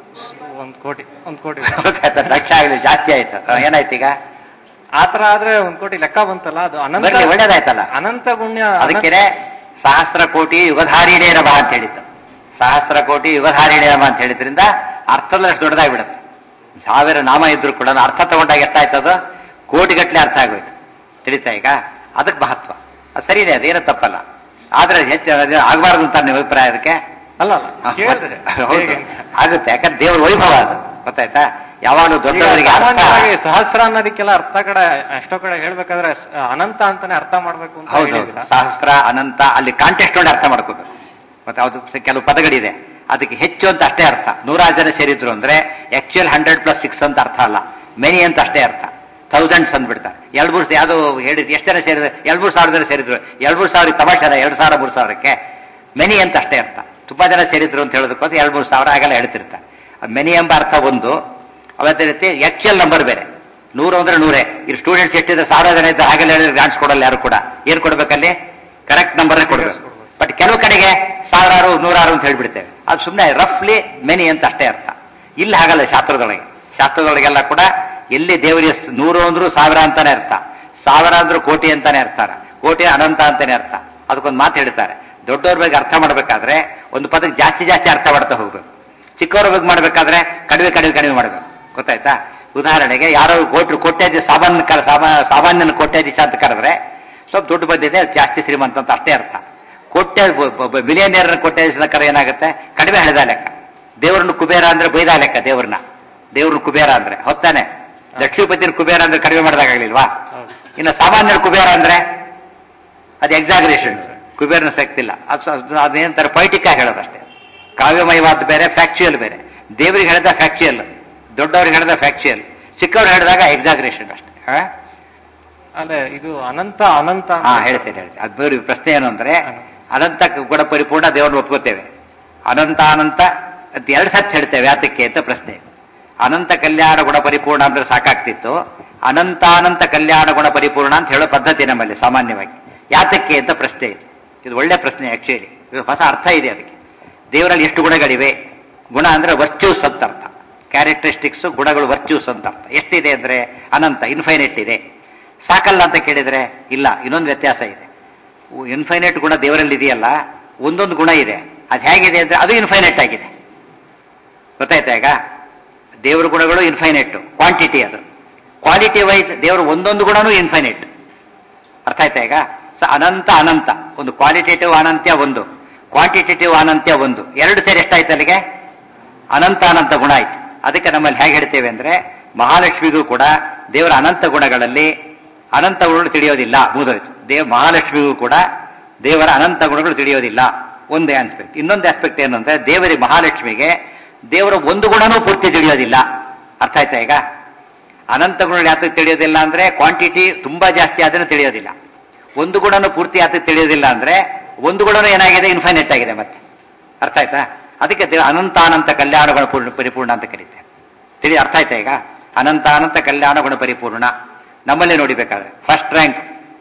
ಒಂದ್ ಕೋಟಿ ಒಂದ್ ಕೋಟಿ ಗೊತ್ತಾಯ್ತಾ ಲಕ್ಷ ಆಗಲಿ ಜಾಸ್ತಿ ಆಯ್ತು ಆ, ಏನಾಯ್ತು ಈಗ ಆತರ ಆದ್ರೆ ಒಂದ್ ಕೋಟಿ ಲೆಕ್ಕ ಬಂತಲ್ಲ ಅದು ಅನಂತ ಬರ್ಲಿ ಒಳ್ಳೇದಾಯ್ತಲ್ಲ ಅನಂತ ಗುಣ್ಯ ಅದಕ್ಕೆ ಸಹಸ್ರ ಕೋಟಿ ಯುಗಧಾರಿಣೇ ನಮ ಅಂತ ಹೇಳಿದ್ದು ಸಹಸ್ರ ಕೋಟಿ ಯುಗಧಾರಿಣೇ ನಮ ಅಂತ ಹೇಳಿದ್ರಿಂದ ಅರ್ಥದಷ್ಟು ದೊಡ್ಡದಾಗ್ಬಿಡುತ್ತೆ ಸಾವಿರ ನಾಮ ಇದ್ರು ಕೂಡ ಅರ್ಥ ತಗೊಂಡಾಗ ಎಷ್ಟಾಯ್ತು ಅದು ಕೋಟಿಗಟ್ಟಲೆ ಅರ್ಥ ಆಗೋಯ್ತು ತಿಳಿತಾ ಈಗ ಅದಕ್ಕೆ ಮಹತ್ವ ಅದು ಸರಿನೇ ಅದೇನು ತಪ್ಪಲ್ಲ ಆದ್ರೆ ಹೆಚ್ಚು ಅದು ಆಗಬಾರ್ದು ಅಂತ ನಿಮ್ಮ ಅಭಿಪ್ರಾಯ ಅದಕ್ಕೆ ಅಲ್ಲ ಅಲ್ಲ ಕೇಳಿದ್ರೆ ಹೌದು. ಹೇಗೆ ಅಂತ. ಆಗುತ್ತೆ ಯಾಕಂದ್ರೆ ದೇವ್ರ ವೈಭವ ಅದು ಗೊತ್ತಾಯ್ತಾ ಯಾವಾಗಲೂ ದೊಡ್ಡವರಿಗೆ ಈಗ ಅರ್ಥ ಸಾಮಾನ್ಯವಾಗಿ ಸಹಸ್ರ ಅನ್ನೋದಕ್ಕೆಲ್ಲ ಅರ್ಥ ಕಡೆ ಎಷ್ಟೋ ಕಡೆ ಹೇಳ್ಬೇಕಾದ್ರೆ ಸ- ಅನಂತ ಅಂತಾನೆ ಅರ್ಥ ಮಾಡ್ಬೇಕು ಅಂತ ಹೌದು ಹೇಳಿದಿಲ್ಲ ಸಹಸ್ರ ಅನಂತ ಅಲ್ಲಿ ಕಾಂಟೆಕ್ಸ್ಟ್ ನೋಡಿ ಅರ್ಥ ಮಾಡ್ಕೋಬೇಕು ಮತ್ತೆ ಅದು ಕೆಲವು ಪದಗಳಿದೆ ಅದಕ್ಕೆ ಹೆಚ್ಚು ಅಂತ ಅಷ್ಟೇ ಅರ್ಥ ನೂರಾರು ಜನ ಸೇರಿದ್ರು ಅಂದ್ರೆ ಆಕ್ಚುಯಲ್ ಹಂಡ್ರೆಡ್ ಪ್ಲಸ್ ಸಿಕ್ಸ್ ಅಂತ ಅರ್ಥ ಅಲ್ಲ ಮೆನಿ ಅಂತ ಅಷ್ಟೇ ಅರ್ಥ ಥೌಸಂಡ್ಸ್ ಅಂದ್ಬಿಡ್ತಾರೆ ಎರಡು ಮೂರು ಯಾವುದು ಹೇಳಿದ್ ಎಷ್ಟು ಜನ ಸೇರಿದ್ರು ಎರಡು ಮೂರು ಸಾವಿರ ಜನ ಸೇರಿದ್ರು ಎರಡು ಮೂರು ಸಾವಿರ ತಮಾಷೆ ಎರಡು ಸಾವಿರ ಮೂರು ಸಾವಿರಕ್ಕೆ ಮೆನಿ ಅಂತ ಅಷ್ಟೇ ಅರ್ಥ ತುಂಬಾ ಜನ ಸೇರಿದ್ರು ಅಂತ ಹೇಳೋದಕ್ಕೋಸ್ಕರ ಎರಡು ಮೂರು ಸಾವಿರ ಆಗಲ್ಲ ಹೇಳ್ತಿರ್ತಾರೆ ಮೆನಿ ಎಂಬ ಅರ್ಥ ಒಂದು ಅವತ್ತೇ ರೀತಿ ಆಕ್ಚುಯಲ್ ನಂಬರ್ ಬೇರೆ ನೂರು ಅಂದ್ರೆ ನೂರೇ ಇಲ್ಲಿ ಸ್ಟೂಡೆಂಟ್ಸ್ ಎಷ್ಟಿದ್ರೆ ಸಾವಿರ ಜನ ಇದ್ದಾರೆ ಹಾಗೆಲ್ಲ ಹೇಳಿದ್ರೆ ಗ್ರಾಂಟ್ಸ್ ಕೊಡಲ್ಲ ಯಾರು ಕೂಡ ಏನ್ ಕೊಡ್ಬೇಕಲ್ಲಿ ಕರೆಕ್ಟ್ ನಂಬರ್ ಕೊಡ್ಬೇಕು ಬಟ್ ಕೆಲವು ಕಡೆಗೆ ಸಾವಿರಾರು ನೂರಾರು ಅಂತ ಹೇಳ್ಬಿಡ್ತೇವೆ ಅದು ಸುಮ್ಮನೆ ರಫ್ಲಿ ಮೆನಿ ಅಂತ ಅಷ್ಟೇ ಅರ್ಥ ಇಲ್ಲಿ ಹಾಗಲ್ಲ ಶಾಸ್ತ್ರದೊಳಗೆ ಶಾಸ್ತ್ರದೊಳಗೆಲ್ಲ ಕೂಡ ಎಲ್ಲಿ ದೇವರಿಗೆ ಸ್- ನೂರು ಅಂದ್ರೂ ಸಾವಿರ ಅಂತಾನೆ ಅರ್ಥ ಸಾವಿರ ಅಂದ್ರೂ ಕೋಟಿ ಅಂತಾನೆ ಅರ್ಥ ಕೋಟಿ ಅನಂತ ಅಂತಾನೆ ಅರ್ಥ ಅದಕ್ಕೊಂದು ಮಾತು ಹೇಳ್ತಾರೆ ದೊಡ್ಡವ್ರ ಬಗ್ಗೆ ಅರ್ಥ ಮಾಡ್ಬೇಕಾದ್ರೆ ಒಂದು ಪದಕ್ಕೆ ಜಾಸ್ತಿ ಜಾಸ್ತಿ ಅರ್ಥ ಮಾಡ್ತಾ ಹೋಗ್ಬೇಕು ಚಿಕ್ಕವರ ಬಗ್ಗೆ ಮಾಡ್ಬೇಕಾದ್ರೆ ಕಡಿಮೆ ಕಡಿಮೆ ಕಡಿಮೆ ಮಾಡ್ಬೇಕು ಗೊತ್ತಾಯ್ತಾ ಉದಾಹರಣೆಗೆ ಯಾರೋ ಕೋಟಿ ಕೋಟ್ಯಾಧಿ ಸಾಮಾನ್ಯ ಕರ ಸಾಮಾ- ಸಾಮಾನ್ಯನ ಕೋಟ್ಯಾಧೀಶ ಅಂತ ಕರೆದ್ರೆ ಸ್ವಲ್ಪ ದುಡ್ಡು ಬಂದಿದೆ ಜಾಸ್ತಿ ಶ್ರೀಮಂತ ಅಂತ ಅಷ್ಟೇ ಅರ್ಥ ಕೋಟ್ಯ ಬಿಲಿಯನಿಯರ್ ಕೋಟ್ಯಾಧೀಶನ ಕರೆ ಏನಾಗುತ್ತೆ ಕಡಿಮೆ ಹಳೆದ ಲೆಕ್ಕ ದೇವ್ರನ್ನ ಕುಬೇರ ಅಂದ್ರೆ ಬೈದ ಲೆಕ್ಕ ದೇವ್ರನ್ನ ದೇವ್ರನ್ನ ಕುಬೇರ ಅಂದ್ರೆ ಹೊತ್ತಾನೆ ಲಕ್ಷ್ಮೀಪತಿನ ಕುಬೇರ ಅಂದ್ರೆ ಕಡಿಮೆ ಮಾಡಿದಾಗಲಿಲ್ವಾ ಹೌದು. ಇನ್ನು ಸಾಮಾನ್ಯರ ಕುಬೇರ ಅಂದ್ರೆ ಅದು ಎಕ್ಸಾಗ್ರೇಷನ್ ಕುಬೇರನ ಶಕ್ತಿಲ್ಲ ಅದು ಅದು- ಅದೇನಂತಾರೆ ಪೊಯಿಟಿಕ್ ಆಗಿ ಹೇಳೋದಷ್ಟೇ ಕಾವ್ಯಮಯವಾದ ಬೇರೆ ಫ್ಯಾಕ್ಚುಯಲ್ ಬೇರೆ ದೇವರಿಗೆ ಹೇಳಿದ ಫ್ಯಾಕ್ಚುಯಲ್ ದೊಡ್ಡವ್ರಿಗೆ ಹೇಳಿದ ಫ್ಯಾಕ್ಚುಯಲ್ ಚಿಕ್ಕವ್ರು ಹೇಳಿದಾಗ ಎಕ್ಸಾಗ್ರೇಷನ್ ಅಷ್ಟೇ ಹಾ? ಅಲ್ಲ ಇದು ಅನಂತ ಅನಂತ ಹಾ ಹೇಳ್ತೇನೆ ಹೇಳ್ತೇನೆ ಅದು ಬೇರೆ ಪ್ರಶ್ನೆ ಏನು ಅಂದ್ರೆ ಅನಂತ ಗುಣ ಪರಿಪೂರ್ಣ ದೇವರನ್ನು ಒಪ್ಕೋತೇವೆ ಅನಂತ ಅನಂತ ಅಂತ ಎರಡು ಸತ್ ಹೇಳ್ತೇವೆ ಯಾತಕ್ಕೆ ಅಂತ ಪ್ರಶ್ನೆ ಅನಂತ ಕಲ್ಯಾಣ ಗುಣ ಪರಿಪೂರ್ಣ ಅಂದ್ರೆ ಸಾಕಾಗ್ತಿತ್ತು ಅನಂತಾನಂತ ಕಲ್ಯಾಣ ಗುಣ ಪರಿಪೂರ್ಣ ಅಂತ ಹೇಳೋ ಪದ್ಧತಿ ನಮ್ಮಲ್ಲಿ ಸಾಮಾನ್ಯವಾಗಿ ಯಾತಕ್ಕೆ ಅಂತ ಪ್ರಶ್ನೆ ಇದೆ ಇದು ಒಳ್ಳೆ ಪ್ರಶ್ನೆ ಆಕ್ಚುಲಿ ಇದು ಹೊಸ ಅರ್ಥ ಇದೆ ಅದಕ್ಕೆ ದೇವರಲ್ಲಿ ಎಷ್ಟು ಗುಣಗಳಿವೆ ಗುಣ ಅಂದ್ರೆ ವರ್ಚ್ಯೂಸ್ ಅಂತ ಅರ್ಥ ಕ್ಯಾರೆಕ್ಟರಿಸ್ಟಿಕ್ಸ್ ಗುಣಗಳು ವರ್ಚ್ಯೂಸ್ ಅಂತ ಅರ್ಥ ಎಷ್ಟಿದೆ ಅಂದ್ರೆ ಅನಂತ ಇನ್ಫೈನೈಟ್ ಇದೆ ಸಾಕಲ್ಲ ಅಂತ ಕೇಳಿದ್ರೆ ಇಲ್ಲ ಇನ್ನೊಂದು ವ್ಯತ್ಯಾಸ ಇದೆ ಇನ್ಫೈನೈಟ್ ಗುಣ ದೇವರಲ್ಲಿ ಇದೆಯಲ್ಲ ಒಂದೊಂದು ಗುಣ ಇದೆ ಅದು ಹೇಗಿದೆ ಅಂದ್ರೆ ಅದು ಇನ್ಫೈನೈಟ್ ಆಗಿದೆ ಗೊತ್ತಾಯ್ತಾ ಈಗ ದೇವರ ಗುಣಗಳು ಇನ್ಫೈನೈಟ್ ಕ್ವಾಂಟಿಟಿ ಅದು ಕ್ವಾಲಿಟಿ ವೈಸ್ ದೇವರ ಒಂದೊಂದು ಗುಣನೂ ಇನ್ಫೈನೈಟ್ ಅರ್ಥ ಆಯ್ತಾ ಈಗ ಸ ಅನಂತ ಅನಂತ ಒಂದು ಕ್ವಾಲಿಟೇಟಿವ್ ಅನಂತ್ಯ ಒಂದು ಕ್ವಾಂಟಿಟೇಟಿವ್ ಅನಂತ್ಯ ಒಂದು ಎರಡು ಸೇರಿ ಎಷ್ಟಾಯ್ತು ಅಲ್ಲಿಗೆ ಅನಂತ ಅನಂತ ಗುಣ ಆಯ್ತು ಅದಕ್ಕೆ ನಮ್ಮಲ್ಲಿ ಹೇಗೆ ಹೇಳ್ತೇವೆ ಅಂದ್ರೆ ಮಹಾಲಕ್ಷ್ಮಿಗೂ ಕೂಡ ದೇವರ ಅನಂತ ಗುಣಗಳಲ್ಲಿ ಅನಂತ ಗುಣಗಳು ತಿಳಿಯೋದಿಲ್ಲ ಮುಗಿದೋಯ್ತು ದೇವ ಮಹಾಲಕ್ಷ್ಮಿಗೂ ಕೂಡ ದೇವರ ಅನಂತ ಗುಣಗಳು ತಿಳಿಯೋದಿಲ್ಲ ಒಂದೇ ಆಸ್ಪೆಕ್ಟ್ ಇನ್ನೊಂದು ಆಸ್ಪೆಕ್ಟ್ ಏನು ಅಂದ್ರೆ ದೇವರಿ ಮಹಾಲಕ್ಷ್ಮಿಗೆ ದೇವರ ಒಂದು ಗುಣನೂ ಪೂರ್ತಿ ತಿಳಿಯೋದಿಲ್ಲ ಅರ್ಥ ಆಯ್ತಾ ಈಗ ಅನಂತ ಗುಣಗಳು ಯಾತಕ್ಕೆ ತಿಳಿಯೋದಿಲ್ಲ ಅಂದ್ರೆ ಕ್ವಾಂಟಿಟಿ ತುಂಬಾ ಜಾಸ್ತಿ ಆದ್ರೆ ತಿಳಿಯೋದಿಲ್ಲ ಒಂದು ಗುಣನೂ ಪೂರ್ತಿ ಯಾತಕ್ಕೆ ತಿಳಿಯೋದಿಲ್ಲ ಅಂದ್ರೆ ಒಂದು ಗುಣನೂ ಏನಾಗಿದೆ ಇನ್ಫೈನೈಟ್ ಆಗಿದೆ ಮತ್ತೆ ಅರ್ಥ ಆಯ್ತಾ ಅದಕ್ಕೆ ದೇವ ಅನಂತ ಅನಂತ ಕಲ್ಯಾಣ ಗುಣ ಪೂರ್ಣ ಪರಿಪೂರ್ಣ ಅಂತ ಕರೀತಾರೆ ತಿಳಿ ಅರ್ಥ ಆಯ್ತಾ ಈಗ ಅನಂತ ಅನಂತ ಕಲ್ಯಾಣ ಗುಣ ಪರಿಪೂರ್ಣ ನಮ್ಮಲ್ಲೇ ನೋಡಿಬೇಕಾದ್ರೆ ಫಸ್ಟ್ ರ್ಯಾಂಕ್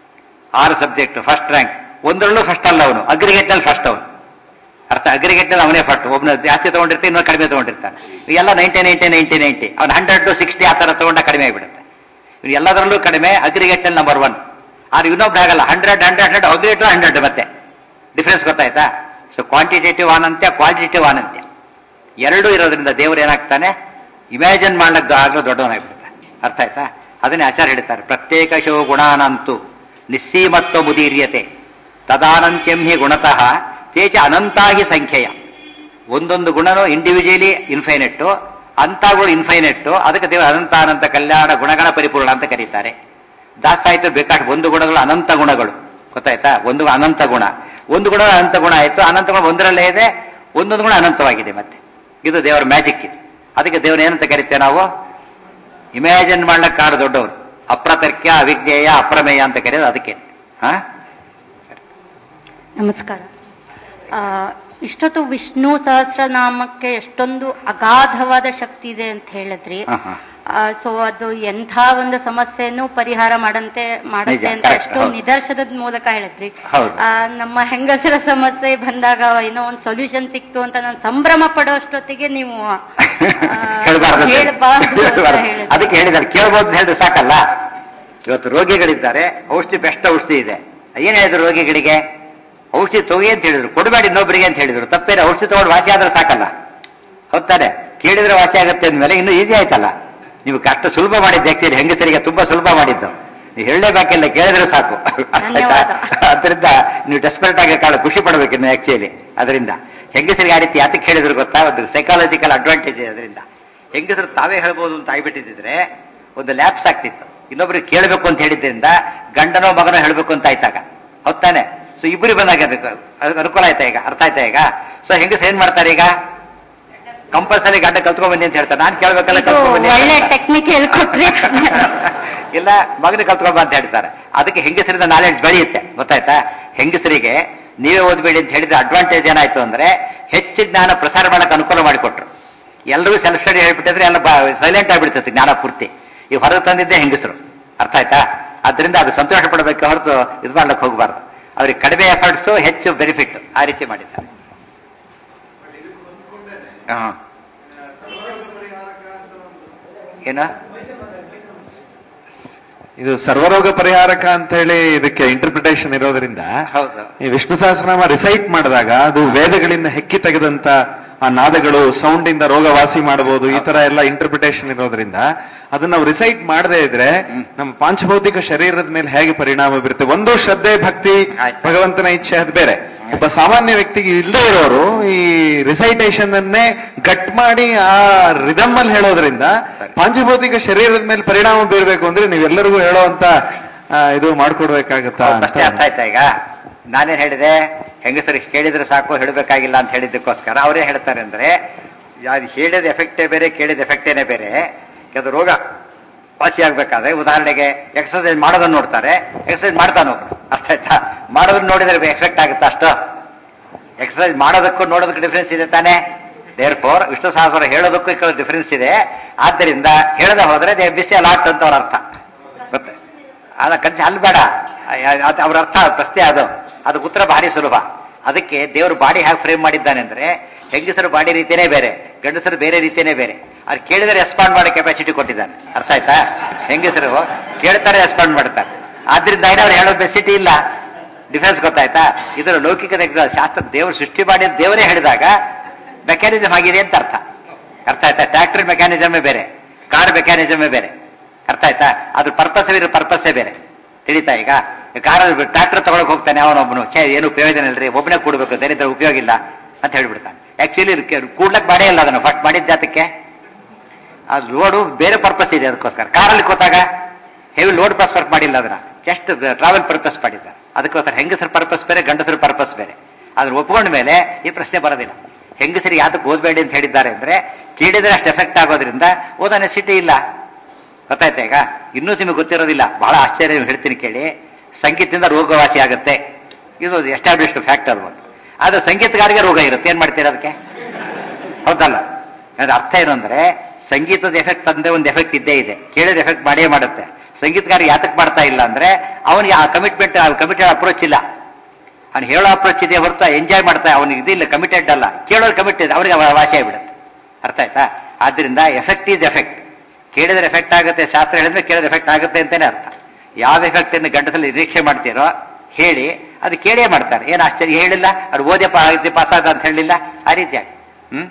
ಆರು ಸಬ್ಜೆಕ್ಟ್ ಫಸ್ಟ್ ರ್ಯಾಂಕ್ ಒಂದರಲ್ಲೂ ಫಸ್ಟ್ ಅಲ್ಲ ಅವನು ಅಗ್ರಿಗೇಟ್ ನಲ್ಲಿ ಫಸ್ಟ್ ಅವನು ಅರ್ಥ ಅಗ್ರಿಗೇಟ್ ನಲ್ಲಿ ಅವನೇ ಫಸ್ಟ್ ಒಬ್ಬನ ಜಾಸ್ತಿ ತಗೊಂಡಿರ್ತಾನೆ ಇನ್ನೊಂದು ಕಡಿಮೆ ತಗೊಂಡಿರ್ತಾನೆ ಎಲ್ಲ ನೈಂಟಿ ನೈಂಟಿ ನೈಂಟಿ ನೈಂಟಿ ಅವ್ನು ಹಂಡ್ರೆಡ್ ಟು ಸಿಕ್ಸ್ಟಿ ಆ ತರ ತಗೊಂಡ ಕಡಿಮೆ ಆಗಿಬಿಡುತ್ತೆ ಇವ್ನು ಎಲ್ಲದರಲ್ಲೂ ಕಡಿಮೆ ಅಗ್ರಿಗೇಟ್ ನಲ್ಲಿ ನಂಬರ್ ಒನ್ ಆದ್ರೆ ಇನ್ನೊಬ್ರು ಆಗಲ್ಲ hundred hundred hundred aggregate hundred ಮತ್ತೆ ಡಿಫ್ರೆನ್ಸ್ ಗೊತ್ತಾಯ್ತಾ ಸೊ ಕ್ವಾಂಟಿಟೇಟಿವ್ ಅನಂತ್ಯ ಕ್ವಾಲಿಟೇಟಿವ್ ಅನಂತ್ಯ ಎರಡೂ ಇರೋದ್ರಿಂದ ದೇವರು ಏನಾಗ್ತಾನೆ ಇಮ್ಯಾಜಿನ್ ಮಾಡ್ಲಿಕ್ಕೆ ಆಗಲೂ ದೊಡ್ಡವನಾಗ್ಬಿಡ್ತಾನೆ ಅರ್ಥ ಆಯ್ತಾ ಅದನ್ನೇ ಆಚಾರ್ಯ ಹೇಳ್ತಾರೆ ಪ್ರತ್ಯೇಕ ಶೋ ಗುಣಾನಂತು ನಿಸ್ಸೀಮತ್ವ ಮುದೀರ್ಯತೆ ತದಾನಂತ್ಯಂ ಹಿ ಗುಣತಃ ತೇಚ ಅನಂತಾಗಿ ಸಂಖ್ಯೆಯ ಒಂದೊಂದು ಗುಣನೂ ಇಂಡಿವಿಜುವಲಿ ಇನ್ಫೈನೆಟ್ಟು ಅಂತಾಗಳು ಇನ್ಫೈನೆಟ್ಟು ಅದಕ್ಕೆ ದೇವರು ಅನಂತ ಅನಂತ ಕಲ್ಯಾಣ ಗುಣಗಳ ಪರಿಪೂರ್ಣ ಅಂತ ಕರೀತಾರೆ ದಾಸ್ತಾಯ್ತು ಬೇಕಾದ ಒಂದು ಗುಣಗಳು ಅನಂತ ಗುಣಗಳು ಗೊತ್ತಾಯ್ತಾ ಒಂದು ಅನಂತ ಗುಣ ಒಂದು ಗುಣ ಅನಂತ ಗುಣ ಆಯ್ತು ಅನಂತ ಗುಣ ಒಂದರಲ್ಲೇ ಇದೆ ಒಂದೊಂದು ಗುಣ ಅನಂತವಾಗಿದೆ ಮತ್ತೆ ಇದು ದೇವರ ಮ್ಯಾಜಿಕ್ ಇದು ಅದಕ್ಕೆ ದೇವರ ಏನಂತ ಕರಿತೇವೆ ನಾವು ಇಮ್ಯಾಜಿನ್ ಮಾಡ್ಲಿಕ್ಕಾರು ದೊಡ್ಡವರು ಅಪ್ರತರ್ಕ್ಯ ಅವಿಜ್ಞೇಯ ಅಪ್ರಮೇಯ ಅಂತ ಕರೆಯೋದು ಅದಕ್ಕೆ ಹಾ ನಮಸ್ಕಾರ ಆ, ಇಷ್ಟೊತ್ತು ವಿಷ್ಣು ಸಹಸ್ರನಾಮಕ್ಕೆ ಎಷ್ಟೊಂದು ಅಗಾಧವಾದ ಶಕ್ತಿ ಇದೆ ಅಂತ ಹೇಳಿದ್ರಿ ಹಾ, ಹಾ. ಸೊ ಅದು ಎಂಥ ಒಂದು ಸಮಸ್ಯೆಯನ್ನು ಪರಿಹಾರ ಮಾಡಂತೆ ಮಾಡುತ್ತೆ ನಿಜ, ಅಂತ correct, ಎಷ್ಟೋ ಹೌದು. ನಿದರ್ಶನದ ಮೂಲಕ ಹೇಳಿದ್ರಿ ಹೌದು. ಆ, ನಮ್ಮ ಹೆಂಗಸರ ಸಮಸ್ಯೆ ಬಂದಾಗ ಏನೋ ಒಂದು ಸೊಲ್ಯೂಷನ್ ಸಿಕ್ತು ಅಂತ ನಾನು ಸಂಭ್ರಮ ಪಡೋಷ್ಟೊತ್ತಿಗೆ ನೀವು ಆ, ಹೇಳ್ಬಾರ್ದು ಅಂತ. ಹೇಳ್ಬಾರ್ದು ಅಂತ ಹೇಳ್ಬಾರ್ದು. ಹೇಳಿದ್ರಿ. ಅದಕ್ಕೆ ಹೇಳಿದ್ದಾರೆ ಕೇಳ್ಬೋದು ಅಂತ ಹೇಳಿದ್ರೆ ಸಾಕಲ್ಲ ಇವತ್ತು ರೋಗಿಗಳಿದ್ದಾರೆ ಔಷಧಿ ಬೆಸ್ಟ್ ಔಷಧಿ ಇದೆ ಏನ್ ಹೇಳಿದ್ರು ರೋಗಿಗಳಿಗೆ ಔಷಧಿ ತಗೋಗಿ ಅಂತ ಹೇಳಿದ್ರು ಕೊಡಬೇಡಿ ಇನ್ನೊಬ್ಬರಿಗೆ ಅಂತ ಹೇಳಿದ್ರು ತಪ್ಪೇನೆ ಔಷಧಿ ತಗೊಂಡು ವಾಸಿ ಆದ್ರೆ ಸಾಕಲ್ಲ ಹೊತ್ತಾರೆ ಕೇಳಿದ್ರೆ ವಾಸಿ ಆಗುತ್ತೆ ಅಂದ್ಮೇಲೆ ಇನ್ನೂ ಈಸಿ ಆಯ್ತಲ್ಲ ನೀವು ಕಷ್ಟ ಸುಲಭ ಮಾಡಿದ್ದು ಆಕ್ಚುಲಿ ಹೆಂಗಸರಿಗೆ ತುಂಬಾ ಸುಲಭ ಮಾಡಿದ್ದು ನೀವು ಹೇಳಲೇಬೇಕಿಲ್ಲ ಕೇಳಿದ್ರೆ ಸಾಕು ಧನ್ಯವಾದ. ಅದರಿಂದ ನೀವು ಡೆಸ್ಪರೇಟ್ ಆಗಿ ಕಾಳು ಖುಷಿ ಪಡಬೇಕು ಇನ್ನು ಆಕ್ಚುಲಿ ಅದರಿಂದ ಹೆಂಗಸರಿಗೆ ಆ ರೀತಿ ಯಾತಕ್ಕೆ ಹೇಳಿದ್ರು ಗೊತ್ತಾ ಒಂದು ಸೈಕಾಲಜಿಕಲ್ ಅಡ್ವಾಂಟೇಜ್ ಇದೆ ಅದರಿಂದ ಹೆಂಗಸರು ತಾವೇ ಹೇಳ್ಬೋದು ಅಂತ ಆಗ್ಬಿಟ್ಟಿದ್ರೆ ಒಂದು ಲ್ಯಾಪ್ಸ್ ಆಗ್ತಿತ್ತು ಇನ್ನೊಬ್ರಿಗೆ ಕೇಳಬೇಕು ಅಂತ ಹೇಳಿದ್ರಿಂದ ಗಂಡನೋ ಮಗನೋ ಹೇಳ್ಬೇಕು ಅಂತ ಆಯ್ತಾಗ ಹೊತ್ತಾನೆ ಸೊ ಇಬ್ಬರು ಬಂದಾಗ ಅದಕ್ಕೆ ಅದು ಅನುಕೂಲ ಆಯ್ತಾ ಈಗ ಅರ್ಥ ಆಯ್ತಾ ಈಗ ಸೊ ಹೆಂಗಸರು ಏನ್ ಮಾಡ್ತಾರೆ ಈಗ ಕಂಪಲ್ಸರಿ ಗಂಡ ಕಲ್ತ್ಕೊಂಡ್ ಬನ್ನಿ ಅಂತ ಹೇಳ್ತಾರೆ ನಾನು ಕೇಳ್ಬೇಕಲ್ಲ ಇದು ಕಲ್ತ್ಕೊಂಡ್ ಬನ್ನಿ ಅಂತ ಒಳ್ಳೆ ಹೇಳ್ತಾರೆ. ಟೆಕ್ನಿಕ್ ಹೇಳ್ಕೊಟ್ರಿ ಇಲ್ಲ ಮಗನ ಕಲ್ತ್ಕೊಂಬ ಅಂತ ಹೇಳ್ತಾರೆ ಅದಕ್ಕೆ ಹೆಂಗಸರಿಂದ ನಾಲೆಡ್ಜ್ ಬೆಳೆಯುತ್ತೆ ಗೊತ್ತಾಯ್ತಾ ಹೆಂಗಸರಿಗೆ ನೀವೇ ಓದ್ಬೇಡಿ ಅಂತ ಹೇಳಿದ್ರೆ ಅಡ್ವಾಂಟೇಜ್ ಏನಾಯ್ತು ಅಂದ್ರೆ ಹೆಚ್ಚು ಜ್ಞಾನ ಪ್ರಸಾರ ಮಾಡಕ್ಕೆ ಅನುಕೂಲ ಮಾಡಿಕೊಟ್ರು ಎಲ್ಲರೂ ಸೆಲ್ಫ್ ಸ್ಟಡಿ ಹೇಳ್ಬಿಟ್ಟಿದ್ರೆ ಎಲ್ಲ ಸೈಲೆಂಟ್ ಆಗ್ಬಿಡ್ತದೆ ಜ್ಞಾನ ಪೂರ್ತಿ ಈ ಹೊರಗೆ ತಂದಿದ್ದೆ ಹೆಂಗಸರು ಅರ್ಥ ಆಯ್ತಾ ಅದರಿಂದ ಅದು ಸಂತೋಷ ಪಡಬೇಕು ಹೊರತು ಇದು ಮಾಡ್ಲಿಕ್ಕೆ ಹೋಗಬಾರ್ದು ಅವ್ರಿಗೆ ಕಡಿಮೆ ಎಫರ್ಟ್ಸ್ ಹೆಚ್ಚು ಬೆನಿಫಿಟ್ ಆ ರೀತಿ ಮಾಡಿದ್ದಾರೆ ಹಾ ಏನ ಇದು ಸರ್ವರೋಗ ಪರಿಹಾರಕ ಅಂತ ಹೇಳಿ ಇದಕ್ಕೆ ಇಂಟರ್ಪ್ರಿಟೇಷನ್ ಇರೋದ್ರಿಂದ ಹೌದು ಈ ವಿಷ್ಣು ಸಹಸ್ರನಾಮ ರಿಸೈಟ್ ಮಾಡಿದಾಗ ಅದು ವೇದಗಳಿಂದ ಹೆಕ್ಕಿ ತೆಗೆದಂತ ಆ ನಾದಗಳು ಸೌಂಡ್ ಇಂದ ರೋಗ ವಾಸಿ ಮಾಡಬಹುದು ಈ ತರ ಎಲ್ಲ ಇಂಟರ್ಪ್ರಿಟೇಷನ್ ಇರೋದ್ರಿಂದ ಅದನ್ನ ನಾವು ರಿಸೈಟ್ ಮಾಡದೇ ಇದ್ರೆ ನಮ್ಮ ಪಾಂಚಭೌತಿಕ ಶರೀರದ ಮೇಲೆ ಹೇಗೆ ಪರಿಣಾಮ ಬೀರುತ್ತೆ ಒಂದು ಶ್ರದ್ಧೆ ಭಕ್ತಿ ಆಯ್ತು. ಭಗವಂತನ ಇಚ್ಛೆ ಅದು ಬೇರೆ ಒಬ್ಬ ಸಾಮಾನ್ಯ ವ್ಯಕ್ತಿಗೆ ಇಲ್ಲದೆ ಇರೋರು ಈ ರಿಸೈಟೇಷನ್ ಅನ್ನೇ ಗಟ್ ಮಾಡಿ ಆ ರಿದಮ್ ಅಲ್ಲಿ ಹೇಳೋದ್ರಿಂದ ಪಾಂಚಭೌತಿಕ ಶರೀರದ ಮೇಲೆ ಪರಿಣಾಮ ಬೀರಬೇಕು ಅಂದ್ರೆ ನೀವೆಲ್ಲರಿಗೂ ಹೇಳೋಂತ ಆ, ಇದು ಮಾಡ್ಕೊಡ್ಬೇಕಾಗತ್ತಾ ಅಂತ ಪ್ರಶ್ನೆ ಅರ್ಥ ಆಯ್ತಾ ಈಗ ನಾನೇನ್ ಹೇಳಿದೆ ಹೆಂಗಸರಿಗೆ ಕೇಳಿದ್ರೆ ಸಾಕು ಹೇಳಬೇಕಾಗಿಲ್ಲ ಅಂತ ಹೇಳಿದ್ದಕ್ಕೋಸ್ಕರ ಅವರೇ ಹೇಳ್ತಾರೆ ಅಂದ್ರೆ ಯಾರು ಹೇಳಿದ ಎಫೆಕ್ಟೇ ಬೇರೆ ಕೇಳಿದ ಎಫೆಕ್ಟೇನೆ ಬೇರೆ ಅದು ರೋಗ ವಾಸಿ ಆಗ್ಬೇಕಾದ್ರೆ ಉದಾಹರಣೆಗೆ ಎಕ್ಸರ್ಸೈಸ್ ಮಾಡೋದನ್ನ ನೋಡ್ತಾರೆ ಎಕ್ಸರ್ಸೈಸ್ ಮಾಡ್ತಾನೆ ಒಬ್ರು ಅರ್ಥ ಆಯ್ತಾ ಮಾಡೋದನ್ನ ನೋಡಿದ್ರೆ ಎಫೆಕ್ಟ್ ಆಗುತ್ತಾ ಅಷ್ಟು ಎಕ್ಸರ್ಸೈಸ್ ಮಾಡೋದಕ್ಕೂ ನೋಡೋದಕ್ಕೂ ಡಿಫ್ರೆನ್ಸ್ ಇದೆ ತಾನೇ ದೇರ್ ಫೋರ್ ವಿಷ್ಣು ಸಹಸ್ರ ಹೇಳೋದಕ್ಕೂ ಈ ಡಿಫ್ರೆನ್ಸ್ ಇದೆ ಆದ್ದರಿಂದ ಹೇಳದೆ ಹೋದ್ರೆ ದೇ ಬಿಸಿ ಅಲಾಟ್ ಅಂತ ಅವ್ರ ಅರ್ಥ ಗೊತ್ತೆ ಅದ ಕಂಚ ಅಲ್ಲಿ ಬೇಡ ಅದು ಅವ್ರ ಅರ್ಥ ಪ್ರಶ್ನೆ ಅದು ಅದಕ್ಕೆ ಉತ್ತರ ಭಾರಿ ಸುಲಭ ಅದಕ್ಕೆ ದೇವರು ಬಾಡಿ ಹೇಗೆ ಫ್ರೇಮ್ ಮಾಡಿದ್ದಾನೆ ಅಂದ್ರೆ ಹೆಂಗಸರ ಬಾಡಿ ರೀತಿಯೇ ಬೇರೆ ಗಂಡಸರು ಬೇರೆ ರೀತಿಯೇ ಬೇರೆ ಅವ್ರು ಕೇಳಿದ್ರೆ ರೆಸ್ಪಾಂಡ್ ಮಾಡೋ ಕೆಪಾಸಿಟಿ ಕೊಟ್ಟಿದ್ದಾನೆ ಅರ್ಥ ಆಯ್ತಾ ಹೆಂಗಸರು ಕೇಳ್ತಾರೆ ರೆಸ್ಪಾಂಡ್ ಮಾಡ್ತಾರೆ ಆದ್ರಿಂದ ಏನಾದ್ರು ಅವ್ರು ಹೇಳೋ ಬೆಸಿಟಿ ಇಲ್ಲ ಡಿಫ್ರೆನ್ಸ್ ಗೊತ್ತಾಯ್ತಾ ಇದರ ಲೌಕಿಕ ಶಾಸ್ತ್ರ ದೇವರು ಸೃಷ್ಟಿ ಮಾಡಿ ದೇವರೇ ಹೇಳಿದಾಗ ಮೆಕ್ಯಾನಿಸಮ್ ಆಗಿದೆ ಅಂತ ಅರ್ಥ ಅರ್ಥ ಆಯ್ತಾ ಟ್ರ್ಯಾಕ್ಟರ್ ಮೆಕ್ಯಾನಿಸಮೇ ಬೇರೆ ಕಾರ್ ಮೆಕ್ಯಾನಿಸಮೇ ಬೇರೆ ಅರ್ಥ ಆಯ್ತಾ ಅದ್ರ ಪರ್ಪಸ್ ಇರೋ ಪರ್ಪಸ್ಸೇ ಬೇರೆ ತಿಳಿತಾ ಈಗ ಕಾರಲ್ಲಿ ಟ್ರ್ಯಾಕ್ಟರ್ ತಗೊಳಕ್ ಹೋಗ್ತಾನೆ ಅವನೊಬ್ಬನು ಛೇ ಏನು ಪ್ರಯೋಜನ ಇಲ್ರಿ ಒಬ್ಬನೇ ಕೂಡ್ಬೇಕು ದರಿದ್ರ ಉಪಯೋಗ ಇಲ್ಲ ಅಂತ ಹೇಳ್ಬಿಡ್ತಾನೆ ಆಕ್ಚುಲಿ ಕೂಡ್ಲಕ್ ಮಾಡೇ ಇಲ್ಲ ಅದನ್ನು ಫಸ್ಟ್ ಮಾಡಿದ್ದ ಅದಕ್ಕೆ ಆ ಲೋಡು ಬೇರೆ ಪರ್ಪಸ್ ಇದೆ ಅದಕ್ಕೋಸ್ಕರ ಕಾರಲ್ಲಿ ಕೂತಾಗ ಹೆವಿ ಲೋಡ್ ಬಸ್ ವರ್ಕ್ ಮಾಡಿಲ್ಲ ಅದನ್ನ ಜಸ್ಟ್ ಟ್ರಾವೆಲ್ ಪರ್ಪಸ್ ಮಾಡಿದ್ದ ಅದಕ್ಕೋಸ್ಕರ ಹೆಂಗಸರ ಪರ್ಪಸ್ ಬೇರೆ ಗಂಡಸರ ಪರ್ಪಸ್ ಬೇರೆ ಅದನ್ನ ಒಪ್ಕೊಂಡ ಮೇಲೆ ಈ ಪ್ರಶ್ನೆ ಬರೋದಿಲ್ಲ ಹೆಂಗಸರಿಗೆ ಯಾತಕ್ಕೆ ಓದಬೇಡಿ ಅಂತ ಹೇಳಿದ್ದಾರೆ ಅಂದ್ರೆ ಕೇಳಿದ್ರೆ ಅಷ್ಟು ಎಫೆಕ್ಟ್ ಆಗೋದ್ರಿಂದ ಓದೋ ನೆಸಿಟಿ ಇಲ್ಲ ಗೊತ್ತಾಯ್ತಾ ಈಗ ಇನ್ನೂ ನಿಮಗೆ ಗೊತ್ತಿರೋದಿಲ್ಲ ಬಹಳ ಆಶ್ಚರ್ಯ ಹೇಳ್ತೀನಿ ಕೇಳಿ ಸಂಗೀತದಿಂದ ರೋಗವಾಸಿ ಆಗುತ್ತೆ ಇದು ಎಸ್ಟಾಬ್ಲಿಷ್ಡ್ ಫ್ಯಾಕ್ಟ್ ಅದು ಒಂದು ಆದ್ರೆ ಸಂಗೀತಗಾರಿಗೆ ರೋಗ ಇರುತ್ತೆ ಏನ್ ಮಾಡ್ತೀರಾ ಅದಕ್ಕೆ ಹೌದಲ್ಲ ಅದ್ರ ಅರ್ಥ ಏನು ಅಂದ್ರೆ ಸಂಗೀತದ ಎಫೆಕ್ಟ್ ಅಂದ್ರೆ ಒಂದು ಎಫೆಕ್ಟ್ ಇದ್ದೇ ಇದೆ ಕೇಳಿದ ಎಫೆಕ್ಟ್ ಮಾಡೇ ಮಾಡುತ್ತೆ ಸಂಗೀತಗಾರ ಯಾತಕ್ ಮಾಡ್ತಾ ಇಲ್ಲ ಅಂದ್ರೆ ಅವನಿಗೆ ಆ ಕಮಿಟ್ಮೆಂಟ್ ಕಮಿಟೆಡ್ ಅಪ್ರೋಚ್ ಇಲ್ಲ ಅವ್ನು ಹೇಳೋ ಅಪ್ರೋಚ್ ಇದೆ ಹೊರತು ಎಂಜಾಯ್ ಮಾಡ್ತಾ ಅವನಿಗೆ ಇದಿಲ್ಲ ಕಮಿಟೆಡ್ ಅಲ್ಲ ಕೇಳೋರು ಕಮಿಟೆಡ್ ಅವರಿಗೆ ವಾಸಿ ಆಗಿಬಿಡುತ್ತೆ ಅರ್ಥ ಆಯ್ತಾ ಆದ್ರಿಂದ ಎಫೆಕ್ಟ್ ಈಸ್ ಎಫೆಕ್ಟ್ ಕೇಳಿದ್ರೆ ಎಫೆಕ್ಟ್ ಆಗುತ್ತೆ ಶಾಸ್ತ್ರ ಹೇಳಿದ್ರೆ ಕೇಳಿದ್ರೆ ಎಫೆಕ್ಟ್ ಆಗುತ್ತೆ ಅಂತಾನೆ ಅರ್ಥ ಯಾವ ಎಫೆಕ್ಟ್ ಅನ್ನು ಗಂಡಸಲ್ಲಿ ನಿರೀಕ್ಷೆ ಮಾಡ್ತೀರೋ ಹೇಳಿ ಅದು ಕೇಳೇ ಮಾಡ್ತಾರೆ ಏನು ಆಶ್ಚರ್ಯ ಹೇಳಿಲ್ಲ ಅದು ಓದ್ಯಪ್ಪ ಆಗುತ್ತೆ ಪಾಸ್ ಆದ ಅಂತ ಹೇಳಿಲ್ಲ ಆ ರೀತಿಯಾಗಿ ಹ್ಮ್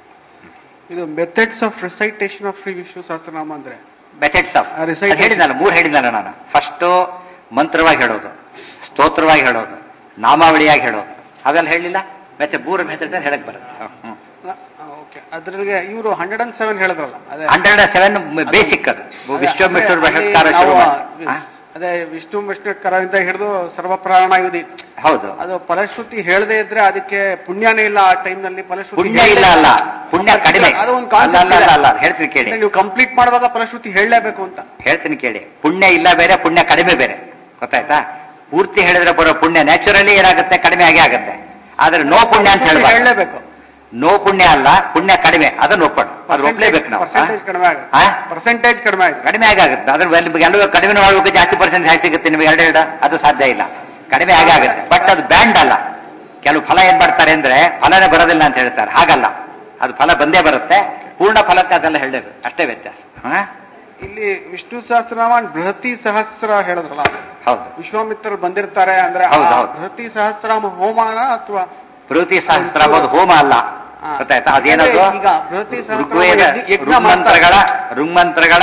ಇದು methods of recitation of Shri Vishnu Sahasranama ಅಂದ್ರೆ ಮೆಥಡ್ಸ್ ಆಫ್ ಆ, recitation. ಹೇಳಿದ್ನಲ್ಲ ಮೂರು ಹೇಳಿದ್ನಲ್ಲ ನಾನು ಫಸ್ಟ್ ಮಂತ್ರವಾಗಿ ಹೇಳೋದು ಸ್ತೋತ್ರವಾಗಿ ಹೇಳೋದು ನಾಮಾವಳಿಯಾಗಿ ಹೇಳೋದು ಅವೆಲ್ಲ ಹೇಳಿಲ್ಲ ಮತ್ತೆ ಮೂರು ಮೆಥಡ್ ಹೇಳಕ್ ಬರುತ್ತೆ ಹ್ಮ್ ಓಕೆ ಅದ್ರಿಗೆ ಇವರು ಹಂಡ್ರೆಡ್ ಅಂಡ್ ಸೆವೆನ್ ಹೇಳಿದ್ರಲ್ಲ ಅದೇ ಹಂಡ್ರೆಡ್ ಸೆವೆನ್ ಬೇಸಿಕ್ ಅದು ವಿಶ್ವಮಿಶ್ವರ ಅದೇ ಬಹಿಷ್ಕಾರ ನಾವು, ಶುರು ಮಾಡಿ. ಹಾ? ಅದೇ ವಿಷ್ಣು ವಿಷ್ಣುಕರದಿಂದ ಹಿಡಿದು ಸರ್ವಪ್ರಾಣ ಯುಧಿ ಹೌದು ಅದು ಫಲಶ್ರುತಿ ಹೇಳದೇ ಇದ್ರೆ ಅದಕ್ಕೆ ಪುಣ್ಯನೇ ಇಲ್ಲ ಆ ಟೈಮ್ ನಲ್ಲಿ ಫಲಶ್ರುತಿ ಪುಣ್ಯ ಹೇಳ್ದೇ ಇಲ್ಲ ಅಲ್ಲ ಪುಣ್ಯ ಕಡಿಮೆ ಅದು ಒಂದು ಅಲ್ಲ, ಅಲ್ಲ, ಅಲ್ಲ, ಅಲ್ಲ, ಹೇಳ್ತೀನಿ ಕೇಳಿ ನೀವು ಕಂಪ್ಲೀಟ್ ಮಾಡುವಾಗ ಫಲಶ್ರುತಿ ಹೇಳಲೇಬೇಕು ಅಂತ ಹೇಳ್ತೀನಿ ಕೇಳಿ ಪುಣ್ಯ ಇಲ್ಲ ಬೇರೆ ಪುಣ್ಯ ಕಡಿಮೆ ಬೇರೆ ಗೊತ್ತಾಯ್ತಾ ಪೂರ್ತಿ ಹೇಳಿದ್ರೆ ಬರೋ ಪುಣ್ಯ ನ್ಯಾಚುರಲಿ ಏನಾಗುತ್ತೆ ಕಡಿಮೆ ಆಗೇ ಆಗುತ್ತೆ ಆದ್ರೆ ನೋ ಪುಣ್ಯ ಅಂತ ಹೇಳ್ಬಾರ್ದು ಹೇಳಲೇಬೇಕು ನೋ ಪುಣ್ಯ ಅಲ್ಲ ಪುಣ್ಯ ಕಡಿಮೆ ಅದನ್ನ ಒಪ್ಪಣ ಅದು ಒಪ್ಲೇಬೇಕು ನಾವು ಪರ್ಸೆಂಟೇಜ್ ಕಡಿಮೆ ಆಗುತ್ತೆ ಆ? ಪರ್ಸೆಂಟೇಜ್ ಕಡಿಮೆ ಆಗುತ್ತೆ ಕಡಿಮೆ ಆಗುತ್ತೆ ಅದ್ರ ಮೇಲೆ ನಿಮ್ಗೆ ಎಲ್ಲವೂ ಕಡಿಮೆ ಮಾಡ್ಬೇಕು ಜಾಸ್ತಿ ಪರ್ಸೆಂಟ್ ಹೇಗೆ ಸಿಗುತ್ತೆ ನಿಮ್ಗೆ ಎರಡು ಎರಡು ಅದು ಸಾಧ್ಯ ಇಲ್ಲ ಕಡಿಮೆ ಆಗೇ ಆಗುತ್ತೆ ಬಟ್ ಅದು ಬ್ಯಾಂಡ್ ಅಲ್ಲ ಕೆಲವು ಫಲ ಏನ್ ಮಾಡ್ತಾರೆ ಅಂದ್ರೆ ಫಲನೇ ಬರೋದಿಲ್ಲ ಅಂತ ಹೇಳ್ತಾರೆ ಹಾಗಲ್ಲ ಅದು ಫಲ ಬಂದೇ ಬರುತ್ತೆ ಪೂರ್ಣ ಫಲಕ್ಕೆ ಅದೆಲ್ಲ ಹೇಳಬೇಕು ಅಷ್ಟೇ ವ್ಯತ್ಯಾಸ ಹಾ? ಇಲ್ಲಿ ವಿಷ್ಣು ಸಹಸ್ರನಾಮ and ಬೃಹತಿ ಸಹಸ್ರ ಹೇಳಿದ್ರಲ್ಲ ಹೌದು ವಿಶ್ವಾಮಿತ್ರರು ಬಂದಿರ್ತಾರೆ ಅಂದ್ರೆ ಹೌದು, ಆ ಹೌದು. ಬೃಹತಿ ಸಹಸ್ರನಾಮ ಹೋಮಾನ ಅಥವಾ ಪ್ರವೃತ್ತಿ ಸಹಸ್ರ ಅಂಬೋದು ಹೋಮ ಅಲ್ಲ ಆ. ಗೊತ್ತಾಯ್ತಾ ಅದೇನದು ಅಂದ್ರೆ ಈಗ ಬೃಹತಿ ಸಹಸ್ರ ಋಗ್ವೇದ ಯಜ್ಞ- ಯಜ್ಞ ಋಗ್ಮಂತ್ರಗಳ ಋಗ್ಮಂತ್ರಗಳ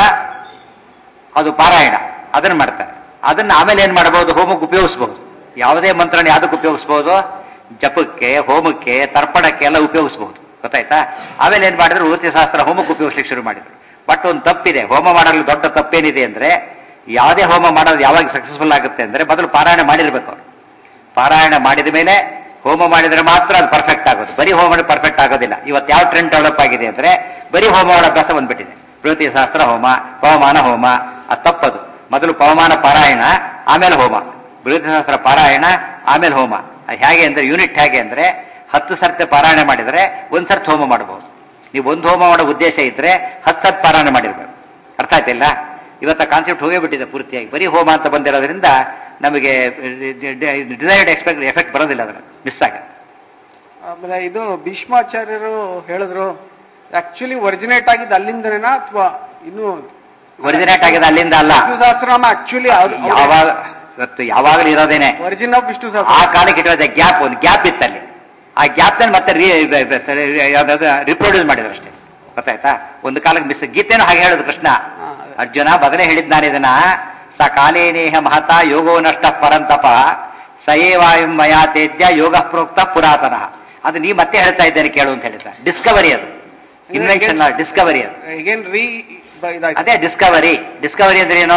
ಅದು ಪಾರಾಯಣ ಅದನ್ನ ಮಾಡ್ತಾರೆ ಅದನ್ನ ಆಮೇಲೆ ಏನ್ ಮಾಡಬಹುದು ಹೋಮಕ್ಕೆ ಉಪಯೋಗಿಸಬಹುದು ಯಾವುದೇ ಮಂತ್ರನ ಯಾವ್ದಕ್ಕೆ ಉಪಯೋಗಿಸಬಹುದು ಜಪಕ್ಕೆ ಹೋಮಕ್ಕೆ ತರ್ಪಣಕ್ಕೆ ಎಲ್ಲ ಉಪಯೋಗಿಸಬಹುದು ಗೊತ್ತಾಯ್ತಾ ಆಮೇಲೆ ಏನ್ ಮಾಡಿದ್ರು ವೃತ್ತಿ ಶಾಸ್ತ್ರ ಹೋಮಕ್ಕೆ ಉಪಯೋಗಿಸ್ಲಿಕ್ಕೆ ಶುರು ಮಾಡಿದ್ರು ಬಟ್ ಒಂದು ತಪ್ಪಿದೆ ಹೋಮ ಮಾಡಲು ದೊಡ್ಡ ತಪ್ಪೇನಿದೆ ಅಂದ್ರೆ ಯಾವುದೇ ಹೋಮ ಮಾಡೋದು ಯಾವಾಗ ಸಕ್ಸಸ್ಫುಲ್ ಆಗುತ್ತೆ ಅಂದ್ರೆ ಮೊದಲು ಪಾರಾಯಣ ಮಾಡಿರ್ಬೇಕು ಅವ್ರು ಪಾರಾಯಣ ಮಾಡಿದ ಮೇಲೆ ಹೋಮ ಮಾಡಿದ್ರೆ ಮಾತ್ರ ಅದು ಪರ್ಫೆಕ್ಟ್ ಆಗೋದು ಬರೀ ಹೋಮ ಪರ್ಫೆಕ್ಟ್ ಆಗೋದಿಲ್ಲ ಇವತ್ತು ಯಾವ ಟ್ರೆಂಡ್ ಡೆವಲಪ್ ಆಗಿದೆ ಅಂದ್ರೆ ಬರೀ ಹೋಮ ಮಾಡೋ ಅಭ್ಯಾಸ ಬಂದ್ಬಿಟ್ಟಿದೆ ಪ್ರವೃತ್ತಿ ಶಾಸ್ತ್ರ ಹೋಮ ಪವಮಾನ ಹೋಮ ಅದು ತಪ್ಪದು ಮೊದಲು ಪವಮಾನ ಪಾರಾಯಣ ಆಮೇಲೆ ಹೋಮ ಬೃಹತಿ ಶಾಸ್ತ್ರ ಪಾರಾಯಣ ಆಮೇಲೆ ಹೋಮ ಅದು ಹೇಗೆ ಅಂದ್ರೆ ಯೂನಿಟ್ ಹೇಗೆ ಅಂದ್ರೆ ಹತ್ತು ಸರ್ತಿ ಪಾರಾಯಣ ಮಾಡಿದ್ರೆ ಒಂದ್ ಸರ್ತಿ ಹೋಮ ಮಾಡಬಹುದು ನೀವು ಒಂದು ಹೋಮ ಮಾಡೋ ಉದ್ದೇಶ ಇದ್ರೆ ಹತ್ತು ಸರ್ತಿ ಪಾರಾಯಣ ಮಾಡಿರ್ಬೇಕು ಅರ್ಥ ಆಯ್ತಿಲ್ಲ ಇವತ್ತ ಕಾನ್ಸೆಪ್ಟ್ ಹೋಗೇ ಬಿಟ್ಟಿದೆ ಪೂರ್ತಿಯಾಗಿ ಬರೀ ಹೋಮ ಅಂತ ಬಂದಿರೋದ್ರಿಂದ ನಮಗೆ ಡಿಸೈರ್ಡ್ ಎಕ್ಸ್ಪೆಕ್ಟ್ ಎಫೆಕ್ಟ್ ಬರೋದಿಲ್ಲ ಅದರ ಮಿಸ್ ಆಗ ಆಮೇಲೆ ಇದು ಭೀಷ್ಮಾಚಾರ್ಯರು ಹೇಳಿದ್ರು ಆಕ್ಚುಲಿ ಒರಿಜಿನೇಟ್ ಆಗಿದ್ದು ಅಲ್ಲಿಂದನೇನಾ ಅಥವಾ ಇನ್ನು ಒರಿಜಿನೇಟ್ ಆಗಿದೆ ಅಲ್ಲಿಂದ ಅಲ್ಲ ವಿಷ್ಣು ಸಹಸ್ರನಾಮ ಆಕ್ಚುಲಿ ಯಾವಾಗ ಇವತ್ತು ಯಾವಾಗಲೂ ಇರೋದೇನೆ ಒರಿಜಿನ್ ಆಫ್ ವಿಷ್ಣು ಆ ಸಹಸ್ರ ಕಾಲಕ್ಕೆ ಇಟ್ಟಿರೋದೇ ಗ್ಯಾಪ್ ಒಂದು ಗ್ಯಾಪ್ ಇತ್ತಲ್ಲಿ ಆ ಗ್ಯಾಪ್ ನಲ್ಲಿ ಮತ್ತೆ ರಿಪ್ರೊಡ್ಯೂಸ್ ಮಾಡಿದ್ರು ಅಷ್ಟೇ ಗೊತ್ತಾಯ್ತಾ ಒಂದು ಕಾಲಕ್ಕೆ ಮಿಸ್ ಗೀತೆನೂ ಹಾಗೆ ಹೇಳುದು ಕೃಷ್ಣ ಹಾ, ಅದೇ. ಅರ್ಜುನ ಬದಲೇ ಹೇಳಿದ್ದಾನೆ ಇದನ್ನ ಸ ಕಾಲೇನೇಹ ಮಹತಾ ಯೋಗೋ ನಷ್ಟ ಪರಂತಪ ಸಯೇವಾಯಂ ಮಯಾ ತೇಜ್ಯ ಯೋಗ ಪ್ರೋಕ್ತ ಪುರಾತನ ಅದು ನೀ ಮತ್ತೆ ಹೇಳ್ತಾ ಇದ್ದೇನೆ ಕೇಳು ಅಂತ ಹೇಳಿದ ಡಿಸ್ಕವರಿ ಅದು ಇನ್ವೆನ್ಷನ್ ಡಿಸ್ಕವರಿ ಅದು ಈಗೇನ್ ರೀ ಇದಾಯ್ತು ಅದೇ ಡಿಸ್ಕವರಿ ಡಿಸ್ಕವರಿ ಅಂದ್ರೆ ಏನು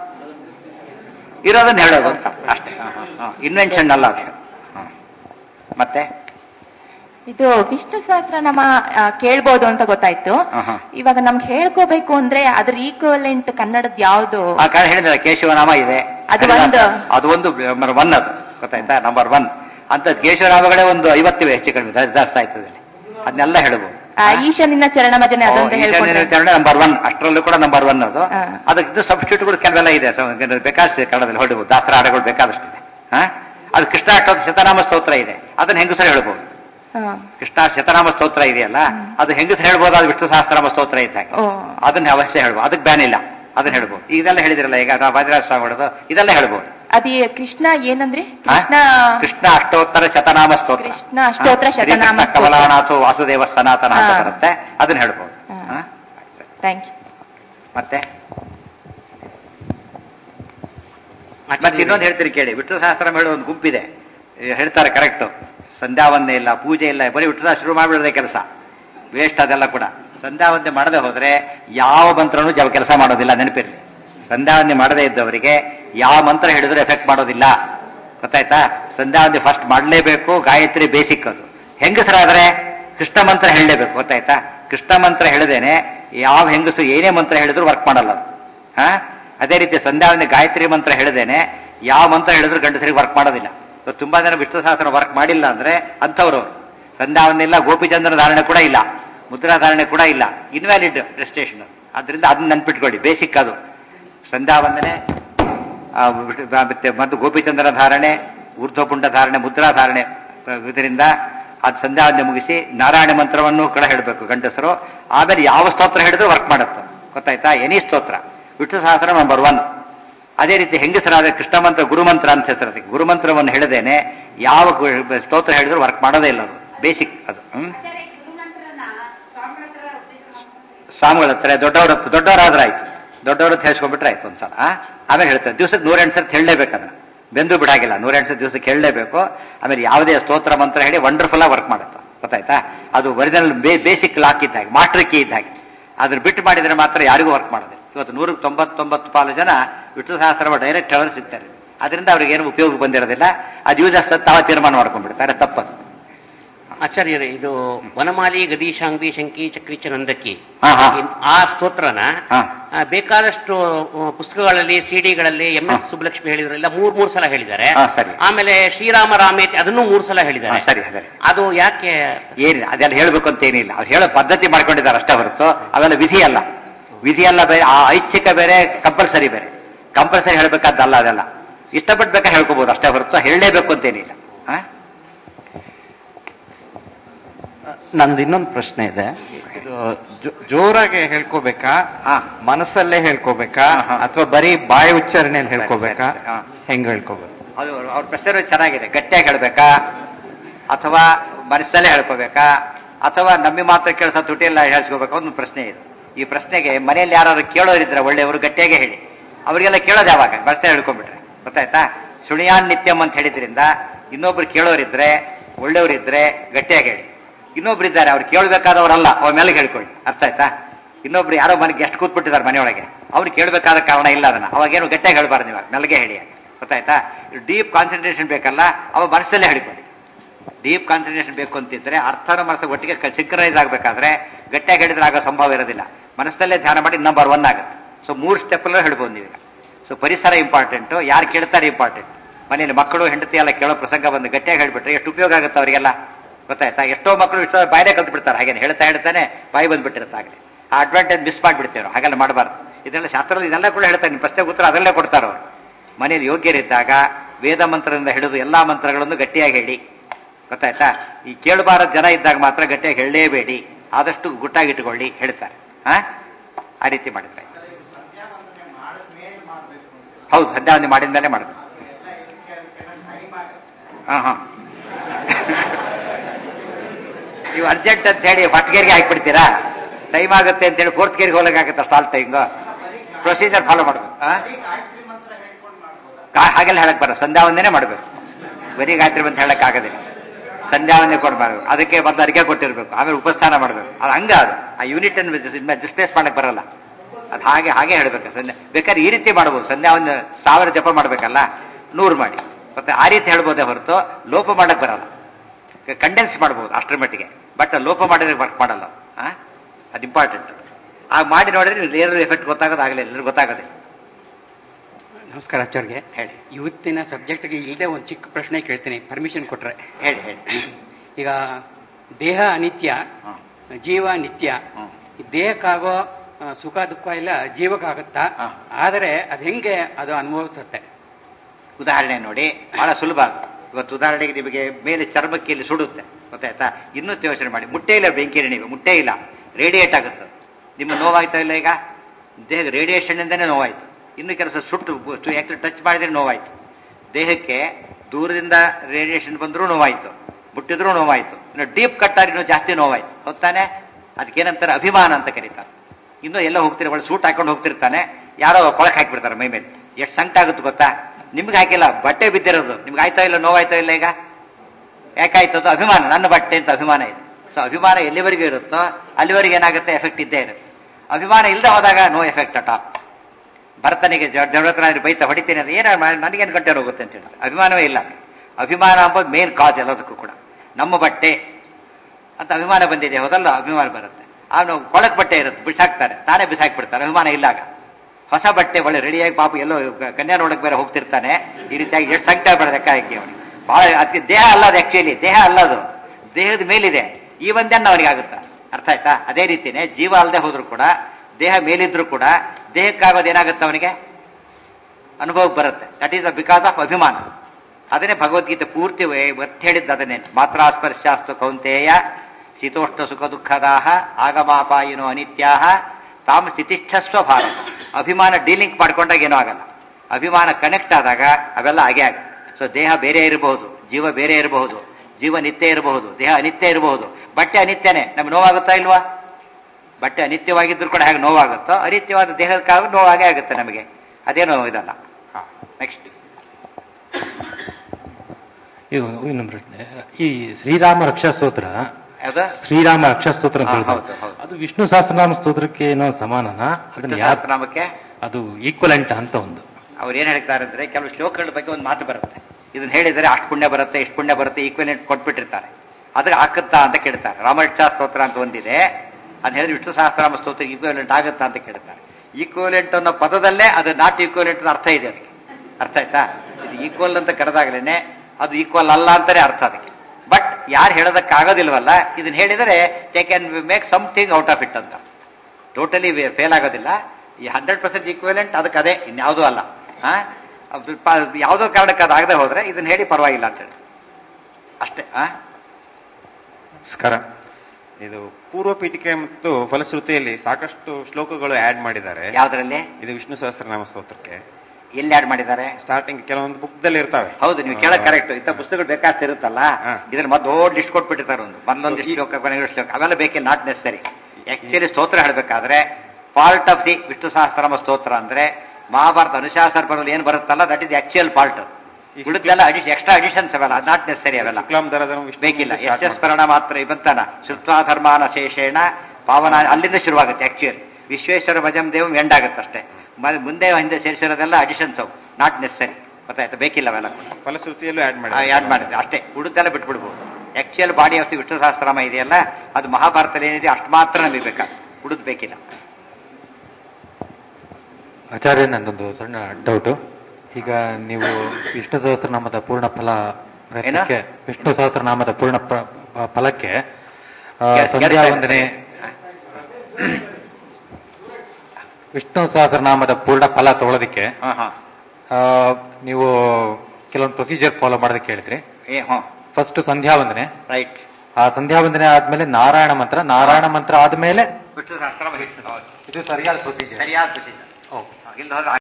ಇರೋದನ್ನ ಹೇಳೋದು ಅಂತ ಅಷ್ಟೇ ಇನ್ವೆನ್ಷನ್ ಅಲ್ಲ ಅದು ಹ. ಮತ್ತೆ ಇದು ವಿಷ್ಣು ಸಹಸ್ರನಾಮ ಆ, ಕೇಳ್ಬೋದು ಅಂತ ಗೊತ್ತಾಯ್ತು ಆಹಾ. ಇವಾಗ ನಮ್ಗೆ ಹೇಳ್ಕೋಬೇಕು ಅಂದ್ರೆ ಅದ್ರ ಈಕ್ವಲೆಂಟ್ ಕನ್ನಡದ ಯಾವ್ದು ಆ ಕಾರಣ ಹೇಳಿದ್ರೆ ಕೇಶವನಾಮ ಇದೆ ಅದು ಒಂದು. ಅದು ಒಂದು ನಂಬರ್ ಒನ್ ಅದು ಗೊತ್ತಾಯ್ತಾ ನಂಬರ್ ಒನ್ ಅಂತ ಕೇಶವನಾಮಗಳೇ ಒಂದು ಐವತ್ತಿವೆ ಹೆಚ್ಚು ಕಡಿಮೆ ಜಾಸ್ತಿ ಆಯ್ತದೆ ಅದನ್ನೆಲ್ಲ ಹೇಳ್ಬೋದು ಆ, ಈಶನಿನ ಚರಣ ಭಜನೆ ಅದೊಂದು ಹೇಳ್ಕೊಂಡ್ರೆ ನಂಬರ್ ಒನ್ ಅಷ್ಟರಲ್ಲೂ ಕೂಡ ನಂಬರ್ ಒನ್ ಅದು ಹಾ. ಅದಕ್ಕೆ ಸಬ್ಸ್ಟಿಟ್ಯೂಟ್ಗಳು ಕೆಲವೆಲ್ಲ ಇದೆ ಸೊ, ಬೇಕಾದಷ್ಟು ಕನ್ನಡದಲ್ಲಿ ಹೊಡಿಬಹುದು ದಾಸರ ಹಾಡುಗಳು ಬೇಕಾದಷ್ಟಿದೆ ಹಾ ಅದು ಕೃಷ್ಣ ಅಷ್ಟೋತ್ ಶತನಾಮ ಸ್ತೋತ್ರ ಇದೆ ಅದನ್ನ ಹೆಂಗಸರು ಹೇಳ್ಬೋದು ಹಾ. ಕೃಷ್ಣ ಶತನಾಮ ಸ್ತೋತ್ರ ಇದೆಯಲ್ಲ ಅದು ಹೆಂಗಸರು ಹೇಳ್ಬೋದು ಅದು ವಿಷ್ಣು ಸಹಸ್ರನಾಮ ಸ್ತೋತ್ರ ಇದ್ದಾಗ ಓ. ಅದನ್ನ ಅವಶ್ಯ ಹೇಳ್ಬೋದು ಅದಕ್ಕೆ ಬ್ಯಾನ್ ಇಲ್ಲ ಅದನ್ನ ಹೇಳ್ಬೋದು ಇದೆಲ್ಲ ಹೇಳಿದಿರಲ್ಲ ಈಗ ನಾವು ವಾದಿರಾಜ ಸ್ವಾಮಿ ಹೇಳೋದು ಇದೆಲ್ಲ ಹೇಳ್ಬೋದು ಅದೇ ಕೃಷ್ಣ ಏನಂದ್ರಿ ಹಾ? ಕೃಷ್ಣ ಕೃಷ್ಣ ಅಷ್ಟೋತ್ತರ ಶತನಾಮ ಸ್ತೋತ್ರ ಕೃಷ್ಣ ಅಷ್ಟೋತ್ತರ ಹಾ, ಶ್ರೀಕೃಷ್ಣ ಶತನಾಮ ಸ್ತೋತ್ರ. ಕಮಲಾನಾಥೋ ವಾಸುದೇವ ಸನಾತನ ಅಂತ ಹಾ. ಬರುತ್ತೆ ಅದನ್ನ ಹೇಳ್ಬೋದು ಹಾ. ಹಾ? ಥ್ಯಾಂಕ್ ಯು ಮತ್ತೆ ಮತ್ತೆ ಇನ್ನೊಂದು ಹೇಳ್ತೀರಿ ಕೇಳಿ ವಿಷ್ಣು ಸಹಸ್ರ ಹೇಳೋ ಒಂದು ಗುಂಪಿದೆ ಈ ಹೇಳ್ತಾರೆ ಕರೆಕ್ಟ್ ಸಂಧ್ಯಾವಂದನೆ ಇಲ್ಲ ಪೂಜೆ ಇಲ್ಲ ಬರೀ ವಿಷ್ಣು ಸಹಸ್ರ ಶುರು ಮಾಡಿಬಿಡದೆ ಕೆಲಸ ವೇಸ್ಟ್ ಅದೆಲ್ಲ ಕೂಡ ಸಂಧ್ಯಾವಂದನೆ ಮಾಡದೆ ಹೋದ್ರೆ ಯಾವ ಮಂತ್ರನೂ ಜವ ಕೆಲಸ ಮಾಡೋದಿಲ್ಲ ನೆನಪಿರ್ಲಿ ಸಂಧ್ಯಾವಂದನೆ ಮಾಡದೇ ಇದ್ದವರಿಗೆ ಯಾವ ಮಂತ್ರ ಹೇಳಿದ್ರು ಎಫೆಕ್ಟ್ ಮಾಡೋದಿಲ್ಲ ಗೊತ್ತಾಯ್ತಾ ಸಂಧ್ಯಾವಂದನೆ ಫಸ್ಟ್ ಮಾಡಲೇಬೇಕು ಗಾಯತ್ರಿ ಬೇಸಿಕ್ ಅದು ಹೆಂಗಸರಾದ್ರೆ ಕೃಷ್ಣ ಮಂತ್ರ ಹೇಳಲೇಬೇಕು ಗೊತ್ತಾಯ್ತಾ ಕೃಷ್ಣ ಮಂತ್ರ ಹೇಳದೇನೆ ಯಾವ ಹೆಂಗಸು ಏನೇ ಮಂತ್ರ ಹೇಳಿದ್ರು ವರ್ಕ್ ಮಾಡಲ್ಲ ಅದು ಹಾ ಅದೇ ರೀತಿ ಸಂಧ್ಯಾವಂದನೆ ಗಾಯತ್ರಿ ಮಂತ್ರ ಹೇಳದೇನೆ ಯಾವ ಮಂತ್ರ ಹೇಳಿದ್ರು ಗಂಡಸರಿಗೆ ವರ್ಕ್ ಮಾಡೋದಿಲ್ಲ ಇವತ್ತು ತುಂಬಾ ಜನ ವಿಷ್ಣು ಸಹಸ್ರ ವರ್ಕ್ ಮಾಡಿಲ್ಲ ಅಂದ್ರೆ ಅಂಥವ್ರು ಸಂಧ್ಯಾವಂದನೆ ಇಲ್ಲ ಗೋಪಿಚಂದ್ರನ ಧಾರಣೆ ಕೂಡ ಇಲ್ಲ ಮುದ್ರಾ ಧಾರಣೆ ಕೂಡ ಇಲ್ಲ ಇನ್ವ್ಯಾಲಿಡ್ ರೆಜಿಸ್ಟ್ರೇಷನ್ ಅದರಿಂದ ಅದನ್ನ ನೆನ್ಪಿಟ್ಕೊಳ್ಳಿ ಬೇಸಿಕ್ ಅದು ಸಂಧ್ಯಾವಂದನೆ ಆ, ವಿಷ್ಣು- ಮತ್ತೆ ಮತ್ತು ಗೋಪಿಚಂದ್ರನ ಧಾರಣೆ ಊರ್ಧ್ವಪುಂಡ ಧಾರಣೆ ಮುದ್ರಾ ಧಾರಣೆ ಆ, ಇದರಿಂದ ಅದು ಸಂಧ್ಯಾವಂದನೆ ಮುಗಿಸಿ ನಾರಾಯಣ ಮಂತ್ರವನ್ನು ಕೂಡ ಹೇಳಬೇಕು ಗಂಡಸರು ಆಮೇಲೆ ಯಾವ ಸ್ತೋತ್ರ ಹೇಳಿದ್ರು ವರ್ಕ್ ಮಾಡುತ್ತೆ ಗೊತ್ತಾಯ್ತಾ ಎನಿ ಸ್ತೋತ್ರ ವಿಷ್ಣು ಸಹಸ್ರ ನಂಬರ್ ಒನ್ ಅದೇ ರೀತಿ ಹೆಂಗಸರಾದ ಕೃಷ್ಣ ಮಂತ್ರ ಗುರುಮಂತ್ರ ಅಂತ ಹೆಸರು ಅದಕ್ಕೆ ಗುರುಮಂತ್ರವನ್ನು ಹೇಳದೇನೆ ಯಾವ ಗು- ಸ್ತೋತ್ರ ಹೇಳಿದ್ರು ವರ್ಕ್ ಮಾಡೋದೇ ಇಲ್ಲ ಅದು ಬೇಸಿಕ್ ಅದು ಹ್ಮ್ ಸ್ವಾಮಿಗಳ ಹತ್ರ ದೊಡ್ಡವ್ರ ಹತ್ರ ದೊಡ್ಡವರಾದ್ರೆ ಆಯ್ತು ದೊಡ್ಡವ್ರ ಹತ್ರ ಹೇಳ್ಸ್ಕೊಂಡ್ಬಿಟ್ರೆ ಆಯ್ತು ಒಂದ್ಸಲ ಆ? ಆಮೇಲೆ ಹೇಳ್ತಾರೆ ದಿವಸಕ್ಕೆ ನೂರೆಂಟು ಸರ್ತಿ ಹೇಳಲೇಬೇಕು ಅದನ್ನ ಬೆಂದು ಬಿಡಾಗಿಲ್ಲ ನೂರೆಂಟು ಸರ್ತಿ ದಿವಸಕ್ಕೆ ಹೇಳಲೇಬೇಕು ಆಮೇಲೆ ಯಾವುದೇ ಸ್ತೋತ್ರ ಮಂತ್ರ ಹೇಳಿ ವಂಡರ್ಫುಲ್ ಆಗಿ ವರ್ಕ್ ಮಾಡುತ್ತೆ ಗೊತ್ತಾಯ್ತಾ ಅದು ಒರಿಜಿನಲ್ ಬೇಸಿಕ್ ಲಾಕ್ ಇದ್ದಾಗ ಮಾಸ್ಟರ್ ಕೀ ಇದ್ದಾಗ ಅದ್ರ ಬಿಟ್ಟು ಮಾಡಿದ್ರೆ ಮಾತ್ರ ಯಾರಿಗೂ ವರ್ಕ್ ಮಾಡೋದು ಇವತ್ತು ನೂರಕ್ಕೆ ತೊಂಬತ್ತೊಂಬತ್ತು ಪಾಲು ಜನ ವಿಷ್ಣು ಸಹಸ್ರ ಡೈರೆಕ್ಟ್ ಹೇಳೋರು ಸಿಗ್ತಾರೆ ಅದರಿಂದ ಅವ್ರಿಗೆ ಏನು ಉಪಯೋಗ ಬಂದಿರೋದಿಲ್ಲ ಅದು ಯೂಸ್ ಅಷ್ಟು ತಾವ ತೀರ್ಮಾನ ಮಾಡ್ಕೊಂಡ್ಬಿಡ್ತಾರೆ ತಪ್ಪದು ಆಚಾರ್ಯರೇ ಇದು ವನಮಾಲಿ ಗದೀಶಾಂಗಿ ಶಂಕಿ ಚಕ್ರಿಚ ನಂದಕಿ ಹಾ, ಹಾ. ಇನ್- ಆ ಸ್ತೋತ್ರನ ಹಾ. ಆ, ಬೇಕಾದಷ್ಟು ಆ, ಪುಸ್ತಕಗಳಲ್ಲಿ ಸಿಡಿಗಳಲ್ಲಿ ಎಂ ಎಸ್ ಸುಬ್ಬಲಕ್ಷ್ಮಿ ಹೇಳಿದ್ರೆಲ್ಲ ಮೂರ್ ಮೂರ್ ಸಲ ಹೇಳಿದ್ದಾರೆ ಹಾ, ಸರಿ. ಆಮೇಲೆ ಶ್ರೀರಾಮ ರಾಮೇತಿ ಅದನ್ನು ಮೂರ್ ಸಲ ಹೇಳಿದ್ದಾರೆ ಹಾ, ಸರಿ, ಸರಿ. ಅದು ಯಾಕೆ ಏನಿಲ್ಲ ಅದೆಲ್ಲ ಹೇಳ್ಬೇಕು ಅಂತ ಏನಿಲ್ಲ ಅವ್ರು ಹೇಳೋ ಪದ್ಧತಿ ಮಾಡ್ಕೊಂಡಿದ್ದಾರೆ ಅಷ್ಟೇ ಹೊರತು ಅವೆಲ್ಲ ವಿಧಿ ಅಲ್ಲ ವಿಧಿ ಅಲ್ಲ ಬೇರೆ ಆ ಐಚ್ಛಿಕ ಬೇರೆ ಕಂಪಲ್ಸರಿ ಬೇರೆ ಕಂಪಲ್ಸರಿ ಹೇಳ್ಬೇಕಾದ್ದಲ್ಲ ಅದೆಲ್ಲ ಇಷ್ಟಪಟ್ಟು ಹೇಳ್ಕೋಬಹುದು ಅಷ್ಟೇ ಹೊರತು ಹೇಳಲೇಬೇಕು ಅಂತೇನಿಲ್ಲ ಹಾ? ನಂದು ಇನ್ನೊಂದು ಪ್ರಶ್ನೆ ಇದೆ ಇದು ಜೋ- ಜೋರಾಗಿ ಹೇಳ್ಕೋಬೇಕಾ ಹಾ. ಮನಸ್ಸಲ್ಲೇ ಹೇಳ್ಕೋಬೇಕಾ ಹಾ, ಹಾ. ಅಥವಾ ಬರೀ ಬಾಯಿ ಉಚ್ಚಾರಣೆಯಲ್ಲಿ ಹೇಳ್ಕೋಬೇಕಾ ಸರಿ, ಹಾ. ಹೆಂಗ್ ಹೇಳ್ಕೋಬೇಕು ಅದು ಅವ್ರ ಪ್ರಶ್ನೆ ಚೆನ್ನಾಗಿದೆ ಗಟ್ಟಿಯಾಗಿ ಹೇಳ್ಬೇಕಾ ಅಥವಾ ಮನಸ್ಸಲ್ಲೇ ಹೇಳ್ಕೋಬೇಕಾ ಅಥವಾ ನಮ್ಮಿ ಮಾತ್ರ ಕೇಳಿಸೋ ತುಟಿಯೆಲ್ಲ ಹೇಳ್ಸ್ಕೋಬೇಕಾ ಒಂದು ಪ್ರಶ್ನೆ ಇದೆ ಈ ಪ್ರಶ್ನೆಗೆ ಮನೆಯಲ್ಲಿ ಯಾರು ಕೇಳೋರಿದ್ರೆ ಒಳ್ಳೆಯವರು ಗಟ್ಟಿಯಾಗೆ ಹೇಳಿ ಅವರಿಗೆಲ್ಲ ಕೇಳೋದು ಯಾವಾಗ ಪ್ರಶ್ನೆ ಹೇಳ್ಕೊಂಡ್ಬಿಟ್ರೆ ಗೊತ್ತಾಯ್ತಾ ಸುಣಿಯಾನ್ ನಿತ್ಯಂ ಅಂತ ಹೇಳಿದ್ರಿಂದ ಇನ್ನೊಬ್ರು ಕೇಳೋರಿದ್ರೆ ಒಳ್ಳೆಯವರಿದ್ರೆ ಗಟ್ಟಿಯಾಗಿ ಹೇಳಿ ಇನ್ನೊಬ್ರು ಇದ್ದಾರೆ ಅವ್ರು ಕೇಳಬೇಕಾದವರಲ್ಲ ಅವ್ರ ಮೇಲೆ ಹೇಳ್ಕೊಳ್ಳಿ ಅರ್ಥ ಆಯ್ತಾ ಇನ್ನೊಬ್ರು ಯಾರೋ ಮನೆಗೆ ಎಷ್ಟು ಕೂತ್ಬಿಟ್ಟಿದ್ದಾರೆ ಮನೆಯೊಳಗೆ ಅವ್ರು ಕೇಳಬೇಕಾದ ಕಾರಣ ಇಲ್ಲ ಅದನ್ನ ಅವಾಗೇನು ಗಟ್ಟಿಯಾಗಿ ಹೇಳ್ಬಾರ್ದು ನೀವು ಮೆಲ್ಗೆ ಹೇಳಿ ಗೊತ್ತಾಯ್ತಾ ಡೀಪ್ ಕಾನ್ಸಂಟ್ರೇಷನ್ ಬೇಕಲ್ಲ ಅವ ಮನಸ್ಸಲ್ಲೇ ಹೇಳಿಕೊಳ್ಳಿ ಡೀಪ್ ಕಾನ್ಸಂಟ್ರೇಷನ್ ಬೇಕು ಅಂತಿದ್ರೆ ಅರ್ಥನ ಮನಸ್ಸು ಒಟ್ಟಿಗೆ ಸಿಂಕ್ರನೈಸ್ ಆಗಬೇಕಾದ್ರೆ ಗಟ್ಟಿಯಾಗಿ ಹೇಳಿದ್ರೆ ಆಗೋ ಸಂಭವ ಇರೋದಿಲ್ಲ ಮನಸ್ಸಲ್ಲೇ ಧ್ಯಾನ ಮಾಡಿ ನಂಬರ್ ಒನ್ ಆಗುತ್ತೆ ಸೊ ಮೂರು ಸ್ಟೆಪ್ಪಲ್ಲೂ ಹೇಳ್ಬೋದು ನೀವೀಗ ಸೊ ಪರಿಸರ ಇಂಪಾರ್ಟೆಂಟು ಯಾರು ಕೇಳ್ತಾರೆ ಇಂಪಾರ್ಟೆಂಟ್ ಮನೆಯಲ್ಲಿ ಮಕ್ಕಳು ಹೆಂಡತಿ ಎಲ್ಲ ಕೇಳೋ ಪ್ರಸಂಗ ಬಂದು ಗಟ್ಟಿಯಾಗಿ ಹೇಳ್ಬಿಟ್ರೆ ಎಷ್ಟು ಉಪಯೋಗ ಆಗುತ್ತೆ ಅವರಿಗೆಲ್ಲ ಗೊತ್ತಾಯ್ತಾ ಎಷ್ಟೋ ಮಕ್ಕಳು ಇಷ್ಟೋ ಬಾಯಿನೇ ಕಲ್ತು ಬಿಡ್ತಾರೆ ಹಾಗೇನೆ ಹೇಳ್ತಾ ಹೇಳ್ತಾನೆ ಬಾಯಿ ಬಂದ್ಬಿಟ್ಟಿರುತ್ತೆ ಆಗಲೇ ಆ ಅಡ್ವಾಂಟೇಜ್ ಮಿಸ್ ಮಾಡಿಬಿಡ್ತೇವೆ ನಾವು ಹಾಗೆಲ್ಲ ಮಾಡಬಾರ್ದು ಇದೆಲ್ಲ ಶಾಸ್ತ್ರದಲ್ಲಿ ಇದೆಲ್ಲ ಕೂಡ ಹೇಳ್ತಾರೆ ನಿಮ್ಮ ಪ್ರಶ್ನೆ ಉತ್ತರ ಅದರಲ್ಲೇ ಕೊಡ್ತಾರೆ ಅವರು ಮನೆಯಲ್ಲಿ ಯೋಗ್ಯರಿದ್ದಾಗ ವೇದ ಮಂತ್ರದಿಂದ ಹಿಡಿದು ಎಲ್ಲಾ ಮಂತ್ರಗಳನ್ನು ಗಟ್ಟಿಯಾಗಿ ಹೇಳಿ ಗೊತ್ತಾಯ್ತಾ ಈ ಕೇಳಬಾರದ ಜನ ಇದ್ದಾಗ ಮಾತ್ರ ಗಟ್ಟಿಯಾಗಿ ಹೇಳಲೇಬೇಡಿ ಆದಷ್ಟು ಗುಟ್ಟಾಗಿಟ್ಟುಕೊಳ್ಳಿ ಹೇಳ್ತಾರೆ ಹಾ ಆ ರೀತಿ ಮಾಡಿದ್ರೆ ಹೌದು ಸಂಧ್ಯಾವಂದನೆ ಮಾಡಿದ ಮೇಲೆ ಮಾಡಬೇಕು ಹಾ ಹಾ ನೀವು ಅರ್ಜೆಂಟ್ ಅಂತ ಹೇಳಿ ಫಸ್ಟ್ ಗೇರ್ಗೆ ಹಾಕ್ಬಿಡ್ತೀರಾ ಟೈಮ್ ಆಗುತ್ತೆ ಅಂತ ಹೇಳಿ ಫೋರ್ತ್ ಗೇರ್ಗೆ ಹೋಗಕ್ಕಾಗತ್ತೆ ಸ್ಟಾಲ್ ಟೈಮ್ ಪ್ರೊಸೀಜರ್ ಫಾಲೋ ಮಾಡಬೇಕು ಹಾಗೆಲ್ಲ ಹೇಳಕ್ ಬರ ಸಂಧ್ಯಾವಂದನೆ ಮಾಡಬೇಕು ಬರೀ ಗಾಯತ್ರಿ ಬಂತ ಹೇಳಕ್ ಆಗೋದಿಲ್ಲ ಸಂಧ್ಯಾವಂದನೆ ಕೊಡ್ಬಾರ್ದು ಅದಕ್ಕೆ ಮೊದಲು ಅರಿಕೆ ಕೊಟ್ಟಿರ್ಬೇಕು ಆಮೇಲೆ ಉಪಸ್ಥಾನ ಮಾಡಬೇಕು ಅದು ಹಂಗ ಅದು ಆ ಯೂನಿಟ್ ಅನ್ನು ಡಿಸ್ಪ್ಲೇಸ್ ಮಾಡಕ್ ಬರಲ್ಲ ಅದು ಹಾಗೆ ಹಾಗೆ ಹೇಳ್ಬೇಕು ಸಂಧ್ಯಾ ಬೇಕಾದ್ರೆ ಈ ರೀತಿ ಮಾಡ್ಬೋದು ಸಂಧ್ಯಾವಂದನೆ ಸಾವಿರ ಜಪ ಮಾಡ್ಬೇಕಲ್ಲ ನೂರು ಮಾಡಿ ಮತ್ತೆ ಆ ರೀತಿ ಹೇಳ್ಬೋದೇ ಹೊರತು ಲೋಪ ಮಾಡಕ್ ಬರಲ್ಲ ಕಂಡೆನ್ಸ್ ಮಾಡ್ಬೋದು ಅಷ್ಟರ ಮಟ್ಟಿಗೆ ಬಟ್ ಲೋಪ ಮಾಡಿದ್ರೆ ವರ್ಕ್ ಮಾಡಲ್ಲ ಆ? ಅದು ಇಂಪಾರ್ಟೆಂಟ್ ಆ ಮಾಡಿ ನೋಡಿದ್ರೆ ಲೇಯರ್ ಎಫೆಕ್ಟ್ ಗೊತ್ತಾಗೋದಾಗಲಿಲ್ಲ ಎಲ್ಲರಿಗೂ ಗೊತ್ತಾಗೋದಿಲ್ಲ ನಮಸ್ಕಾರ ಆಚಾರ್ಗೆ ಹೇಳಿ ಇವತ್ತಿನ ಸಬ್ಜೆಕ್ಟ್ಗೆ ಇಲ್ಲದೆ ಒಂದು ಚಿಕ್ಕ ಪ್ರಶ್ನೆ ಕೇಳ್ತೀನಿ ಪರ್ಮಿಷನ್ ಕೊಟ್ರೆ ಹೇಳಿ ಹೇಳಿ ಈಗ ದೇಹ ಅನಿತ್ಯ ಹ್ಮ್. ಜೀವ ನಿತ್ಯ ಹ್ಮ್. ಈ ದೇಹಕ್ಕಾಗೋ ಆ, ಸುಖ ದುಃಖ ಎಲ್ಲ ಜೀವಕ್ಕಾಗತ್ತಾ ಹಾ. ಆದರೆ ಅದು ಹೆಂಗೆ ಅದು ಅನುಭವಿಸುತ್ತೆ ಉದಾಹರಣೆ ನೋಡಿ ಬಹಳ ಸುಲಭ ಅದು. ಇವತ್ತು ಉದಾಹರಣೆಗೆ ನಿಮಗೆ ಮೇಲೆ ಚರ್ಮಕ್ಕೆ ಇಲ್ಲಿ ಸುಡುತ್ತೆ ಗೊತ್ತಾಯ್ತಾ ಇನ್ನೂ ಯೋಚನೆ ಮಾಡಿ ಮುಟ್ಟೆ ಇಲ್ಲ ಬೆಂಕಿ ನೀವು ಮುಟ್ಟೆ ಇಲ್ಲ ರೇಡಿಯೇಟ್ ಆಗುತ್ತೆ ನಿಮ್ಮ ನೋವಾಯ್ತಾ ಇಲ್ಲ ಈಗ ದೇಹ ರೇಡಿಯೇಷನ್ ಇಂದನೇ ನೋವಾಯ್ತು ಇನ್ನು ಕೆಲಸ ಸುಟ್ಟು ಯಾಕೆ ಟಚ್ ಮಾಡಿದ್ರೆ ನೋವಾಯ್ತು ದೇಹಕ್ಕೆ ದೂರದಿಂದ ರೇಡಿಯೇಷನ್ ಬಂದರೂ ನೋವಾಯ್ತು ಮುಟ್ಟಿದ್ರೂ ನೋವಾಯ್ತು ಇನ್ನು ಡೀಪ್ ಕಟ್ಟಾಗಿ ಇನ್ನೂ ಜಾಸ್ತಿ ನೋವಾಯ್ತು ಹೊತ್ತಾನೆ ಅದಕ್ಕೇನಂತಾರೆ ಅಭಿಮಾನ ಅಂತ ಕರೀತಾರೆ ಇನ್ನೂ ಎಲ್ಲ ಹೋಗ್ತಿರ ಒಳ್ಳೆ ಸೂಟ್ ಹಾಕೊಂಡು ಹೋಗ್ತಿರ್ತಾನೆ ಯಾರೋ ಕೊಳಕ್ ಹಾಕಿಬಿಡ್ತಾರೆ ಮೈ ಮೇಲೆ ಎಷ್ಟು ಸಂಕಟ ಆಗುತ್ತೆ ಗೊತ್ತಾ ನಿಮ್ಗೆ ಹಾಕಿಲ್ಲ ಬಟ್ಟೆ ಬಿದ್ದಿರೋದು ನಿಮ್ಗೆ ಆಯ್ತಾ ಇಲ್ಲ ನೋವಾಯ್ತಾ ಇಲ್ಲ ಈಗ ಯಾಕಾಯ್ತದು ಅಭಿಮಾನ ನನ್ನ ಬಟ್ಟೆ ಅಂತ ಅಭಿಮಾನ ಇದೆ ಸೊ ಅಭಿಮಾನ ಎಲ್ಲಿವರೆಗೂ ಇರುತ್ತೋ ಅಲ್ಲಿವರೆಗೆ ಏನಾಗುತ್ತೆ ಎಫೆಕ್ಟ್ ಇದ್ದೇ ಇರುತ್ತೆ ಅಭಿಮಾನ ಇಲ್ಲದೆ ಹೋದಾಗ ನೋ ಎಫೆಕ್ಟ್ ಅಟ ಭರತನಿಗೆ ಜಡತ್ರ ಬೈತ ಹೊಡಿತೀನಿ ಅಂತ ಏನ ನನಗೇನು ಗಂಟೆ ಹೋಗುತ್ತೆ ಅಂತ ಹೇಳ್ತಾರೆ ಅಭಿಮಾನವೇ ಇಲ್ಲ ಅಭಿಮಾನ ಅಂಬೋದು ಮೇನ್ ಕಾಸ್ ಎಲ್ಲದಕ್ಕೂ ಕೂಡ ನಮ್ಮ ಬಟ್ಟೆ ಅಂತ ಅಭಿಮಾನ ಬಂದಿದೆ ಹೋದಲ್ಲ ಅಭಿಮಾನ ಬರುತ್ತೆ ಅವನು ಕೊಳಕ್ ಬಟ್ಟೆ ಇರುತ್ತೆ ಬಿಸಾಕ್ತಾರೆ ತಾನೇ ಬಿಸಾಕ್ಬಿಡ್ತಾರೆ ಅಭಿಮಾನ ಇಲ್ಲಾಗ ಹೊಸ ಬಟ್ಟೆ ಒಳ್ಳೆ ರೆಡಿಯಾಗಿ ಪಾಪ ಎಲ್ಲೋ ಕನ್ಯಾ ನೋಡಕ್ ಬೇರೆ ಹೋಗ್ತಿರ್ತಾನೆ ಈ ರೀತಿಯಾಗಿ ಎಷ್ಟು ಸಂಕಟ ಬೇಡ ಲೆಕ್ಕ ಹಾಕಿ ಅವನಿಗೆ ಬಹಳ ಅದಕ್ಕೆ ದೇಹ ಅಲ್ಲ ಅದು ಆಕ್ಚುಲಿ ದೇಹ ಅಲ್ಲ ಅದು ದೇಹದ ಮೇಲಿದೆ ಈ ಒಂದನ್ನ ಅವನಿಗೆ ಆಗುತ್ತಾ ಅರ್ಥ ಆಯ್ತಾ ಅದೇ ರೀತಿನೇ ಜೀವ ಅಲ್ಲದೆ ಹೋದ್ರು ಕೂಡ ದೇಹ ಮೇಲಿದ್ರು ಕೂಡ ದೇಹಕ್ಕಾಗೋದು ಏನಾಗುತ್ತೆ ಅವನಿಗೆ ಅನುಭವಕ್ಕೆ ಬರುತ್ತೆ ದಟ್ ಈಸ್ ಬಿಕಾಸ್ ಆಫ್ ಅಭಿಮಾನ ಅದನ್ನೇ ಭಗವದ್ಗೀತೆ ಪೂರ್ತಿ ಒತ್ತಿ ಹೇಳಿದ್ದು ಅದನ್ನೇ ಮಾತ್ರ ಸ್ಪರ್ಶಾಸ್ತು ಕೌಂತೆಯ ಶೀತೋಷ್ಣ ಸುಖ ದುಃಖದಾಹ ಆಗಮಾಪಾಯಿನೋ ಅನಿತ್ಯಾಹ ತಾಮ್ ಸ್ಥಿತಿಷ್ಠಸ್ವ ಭಾರತ ಅಭಿಮಾನ ಡೀಲಿಂಕ್ ಮಾಡ್ಕೊಂಡಾಗ ಏನೂ ಆಗಲ್ಲ ಅಭಿಮಾನ ಕನೆಕ್ಟ್ ಆದಾಗ ಅವೆಲ್ಲ ಆಗೇ ಆಗ ಸೊ ದೇಹ ಬೇರೆ ಇರಬಹುದು ಜೀವ ಬೇರೆ ಇರಬಹುದು ಜೀವ ನಿತ್ಯ ಇರಬಹುದು ದೇಹ ಅನಿತ್ಯ ಇರಬಹುದು ಬಟ್ಟೆ ಅನಿತ್ಯನೇ ನಮ್ಗೆ ನೋವಾಗುತ್ತಾ ಇಲ್ವಾ ಬಟ್ಟೆ ಅನಿತ್ಯವಾಗಿದ್ರು ಕೂಡ ಹೇಗೆ ನೋವಾಗುತ್ತೋ ಅನಿತ್ಯವಾದ ದೇಹಕ್ಕಾಗ ನೋವಾಗೇ ಆಗುತ್ತೆ ನಮಗೆ ಅದೇನೋ ಇದಲ್ಲ ನೆಕ್ಸ್ಟ್ ಇದು ಇನ್ನೊಂದು ಪ್ರಶ್ನೆ ಈ ಶ್ರೀರಾಮ ರಕ್ಷಾ ಸ್ತೋತ್ರ ಯಾವ್ದು ಶ್ರೀರಾಮ ರಕ್ಷಾ ಸ್ತೋತ್ರ ಅಂತ ಹಾ, ಹೇಳ್ತಾರೆ. ಹೌದು, ಹೌದು. ಅದು ವಿಷ್ಣು ಸಹಸ್ರನಾಮ ಸ್ತೋತ್ರಕ್ಕೆ ಏನೋ ಸಮಾನನ ಅದನ್ನ ಯಾರು ನಾಮಕ್ಕೆ ಅದು ಈಕ್ವಲೆಂಟ್ ಅಂತ ಒಂದು ಅವ್ರು ಏನ್ ಹೇಳ್ತಾರೆ ಅಂದ್ರೆ ಕೆಲವು ಶ್ಲೋಕಗಳ ಬಗ್ಗೆ ಒಂದು ಮಾತು ಬರುತ್ತೆ ಇದನ್ನ ಹೇಳಿದರೆ ಅಷ್ಟು ಪುಣ್ಯ ಬರುತ್ತೆ ಇಷ್ಟು ಪುಣ್ಯ ಬರುತ್ತೆ ಈಕ್ವಲೆಂಟ್ ಕೊಟ್ಬಿಟ್ಟಿರ್ತಾರೆ ಅದಕ್ಕೆ ಹಾಕುತ್ತಾ ಅಂತ ಕೇಳ್ತಾರೆ ರಾಮರಕ್ಷಾ ಸ್ತೋತ್ರ ಅಂತ ಒಂದಿದೆ ಅದ್ ಹೇಳಿದ್ರೆ ವಿಷ್ಣು ಸಹಸ್ರನಾಮ ಸ್ತೋತ್ರ ಈಕ್ವಲೆಂಟ್ ಆಗುತ್ತಾ ಅಂತ ಕೇಳ್ತಾರೆ ಈಕ್ವಲೆಂಟ್ ಅನ್ನೋ ಪದದಲ್ಲೇ ಅದು ನಾಟ್ ಈಕ್ವಲೆಂಟ್ ಅರ್ಥ ಇದೆ ಅದಕ್ಕೆ ಅರ್ಥ ಆಯ್ತಾ ಇದು ಈಕ್ವಲ್ ಅಂತ ಕರೆದಾಗಲೇನೆ ಅದು ಈಕ್ವಲ್ ಅಲ್ಲ ಅಂತಾನೆ ಅರ್ಥ ಅದಕ್ಕೆ ಬಟ್ ಯಾರು ಹೇಳೋದಕ್ಕಾಗೋದಿಲ್ವಲ್ಲ ಇದನ್ನ ಹೇಳಿದರೆ they can make something out of it ಅಂತ ಟೋಟಲಿ ಫೇಲ್ ಆಗೋದಿಲ್ಲ ಈ ಹಂಡ್ರೆಡ್ ಪರ್ಸೆಂಟ್ ಈಕ್ವಲೆಂಟ್ ಅದಕ್ಕೆ ಅದೇ ಇನ್ಯಾವುದೂ ಅಲ್ಲ ಆ? ಅದು ಪ- ಯಾವುದೋ ಕಾರಣಕ್ಕೆ ಅದು ಆಗದೆ ಹೋದ್ರೆ ಇದನ್ನ ಹೇಳಿ ಪರವಾಗಿಲ್ಲ ಅಂತ ಹೇಳಿ ಅಷ್ಟೇ ಆ ನಮಸ್ಕಾರ ಇದು ಪೂರ್ವ ಪೀಠಿಕೆ ಮತ್ತು ಫಲಶ್ರುತಿಯಲ್ಲಿ ಸಾಕಷ್ಟು ಶ್ಲೋಕಗಳು ಆಡ್ ಮಾಡಿದ್ದಾರೆ ಯಾವ್ದ್ರಲ್ಲಿ ಇದು ವಿಷ್ಣು ಸಹಸ್ರನಾಮ ಸ್ತೋತ್ರಕ್ಕೆ ಎಲ್ಲಿ ಆಡ್ ಮಾಡಿದ್ದಾರೆ ಸ್ಟಾರ್ಟಿಂಗ್ ಕೆಲವೊಂದು ಬುಕ್ ದಲ್ಲಿ ಇರ್ತವೆ ಹೌದು ನೀವು ಕೇಳಕ್ ಕರೆಕ್ಟ್ ಇಂಥ ಪುಸ್ತಕಗಳು ಬೇಕಾಗ್ತಾ ಇರುತ್ತಲ್ಲ ಹಾ. ಇದ್ರ ಮತ್ತೆ ದೊಡ್ಡ ಲಿಸ್ಟ್ ಕೊಟ್ಬಿಟ್ಟಿರ್ತಾರೆ ಒಂದು ಒಂದೊಂದು ಶ್ಲೋಕ ಕೊನೆಗೆ ಶ್ಲೋಕ ಅವೆಲ್ಲ ಬೇಕೇ ನಾಟ್ ನೆಸರಿ ಆಕ್ಚುಲಿ ಸ್ತೋತ್ರ ಹೇಳ್ಬೇಕಾದ್ರೆ part of the Vishnu Sahasranama ಸ್ತೋತ್ರ ಅಂದ್ರೆ ಮಹಾಭಾರತ ಅನುಶಾಸನ ಬರೋದು ಏನ್ ಬರುತ್ತಲ್ಲ ದಟ್ ಇಸ್ ಆಕ್ಚುಯಲ್ ಪಾರ್ಟ್ ಉಳಿದೆಲ್ಲ ಅಡಿಷನ್ ಎಕ್ಸ್ಟ್ರಾ ಅಡಿಷನ್ಸ್ ಅವೆಲ್ಲ ನಾಟ್ ನೆಸರಿ ಅವೆಲ್ಲ ಶುಕ್ಲಾಂ ದರದಂ ವಿಷ್ಣು ಬೇಕಿಲ್ಲ ಅಂತ ಎಸ್ start ಎಸ್ ಸ್ಮರಣ ಮಾತ್ರ ಇವಂತನ ಶ್ರುತ್ವಾ ಧರ್ಮಾನ ಶೇಷೇಣ ಪಾವನ ಅಲ್ಲಿಂದ ಶುರುವಾಗುತ್ತೆ ಆಕ್ಚುಯಲ್ ವಿಶ್ವೇಶ್ವರ ಭಜಂ ದೇವ್ ಎಂಡ್ ಆಗುತ್ತೆ ಅಷ್ಟೇ ಮ- ಮುಂದೆ ಹಿಂದೆ ಸೇರಿಸಿರೋದೆಲ್ಲ ಅಡಿಷನ್ಸ್ ಅವು ನಾಟ್ ನೆಸರಿ ಗೊತ್ತಾಯ್ತು ಬೇಕಿಲ್ಲ ಅವೆಲ್ಲ ಮಾಡಿ. ಫಲಶ್ರುತಿಯಲ್ಲೂ ಆಡ್ ಮಾಡಿ ಯಾಡ್ ಮಾಡಿದ್ರೆ ಅಷ್ಟೇ ಉಳಿದೆಲ್ಲ ಬಿಟ್ಬಿಡ್ಬೋದು actual body of the Vishnu Sahasranama ಇದೆಯಲ್ಲ ಅದು ಮಹಾಭಾರತದಲ್ಲಿ ಏನಿದೆ ಅಷ್ಟು ಮಾತ್ರ ನಮಗೆ ಬೇಕಾ ಉಳಿದ್ ಬೇಕಿಲ್ಲ ಆಚಾರ್ಯ ನಂದೊಂದು ಸಣ್ಣ ಡೌಟು ಈಗ ನೀವು ವಿಷ್ಣು ಸಹಸ್ರನಾಮದ ಪೂರ್ಣ ಫಲ ಪ್ರಯತ್ನಕ್ಕೆ ವಿಷ್ಣು ಸಹಸ್ರನಾಮದ ಪೂರ್ಣ ಪ್ರ- ಫಲಕ್ಕೆ ಆ, ಗೆ- ಸಂಧ್ಯಾ ಗೆಲ್ತಾ ವಂದನೆ ವಿಷ್ಣು ಸಹಸ್ರನಾಮದ ಪೂರ್ಣ ಫಲ ತಗೊಳ್ಳೋದಕ್ಕೆ ಹಾ ಹಾ ಆ, ನೀವು ಕೆಲವೊಂದು ಪ್ರೊಸೀಜರ್ ಫಾಲೋ ಮಾಡೋದಕ್ಕೆ ಹೇಳಿದ್ರಿ ಏ ಹ್ಞೂ ಫಸ್ಟ್ ಸಂಧ್ಯಾ ವಂದನೆ ರೈಟ್ ಆ ಸಂಧ್ಯಾ ವಂದನೆ ಆದ್ಮೇಲೆ ನಾರಾಯಣ ಮಂತ್ರ ನಾರಾಯಣ ಮಂತ್ರ ಆದ್ಮೇಲೆ ವಿಷ್ಣು ಸಹಸ್ರನಾಮ ಇದು ಸರಿಯಾದ ಪ್ರೊಸೀಜರ್ ಸರಿಯಾದ ಪ್ರೊಸೀಜರ್ ಇಲ್ಲ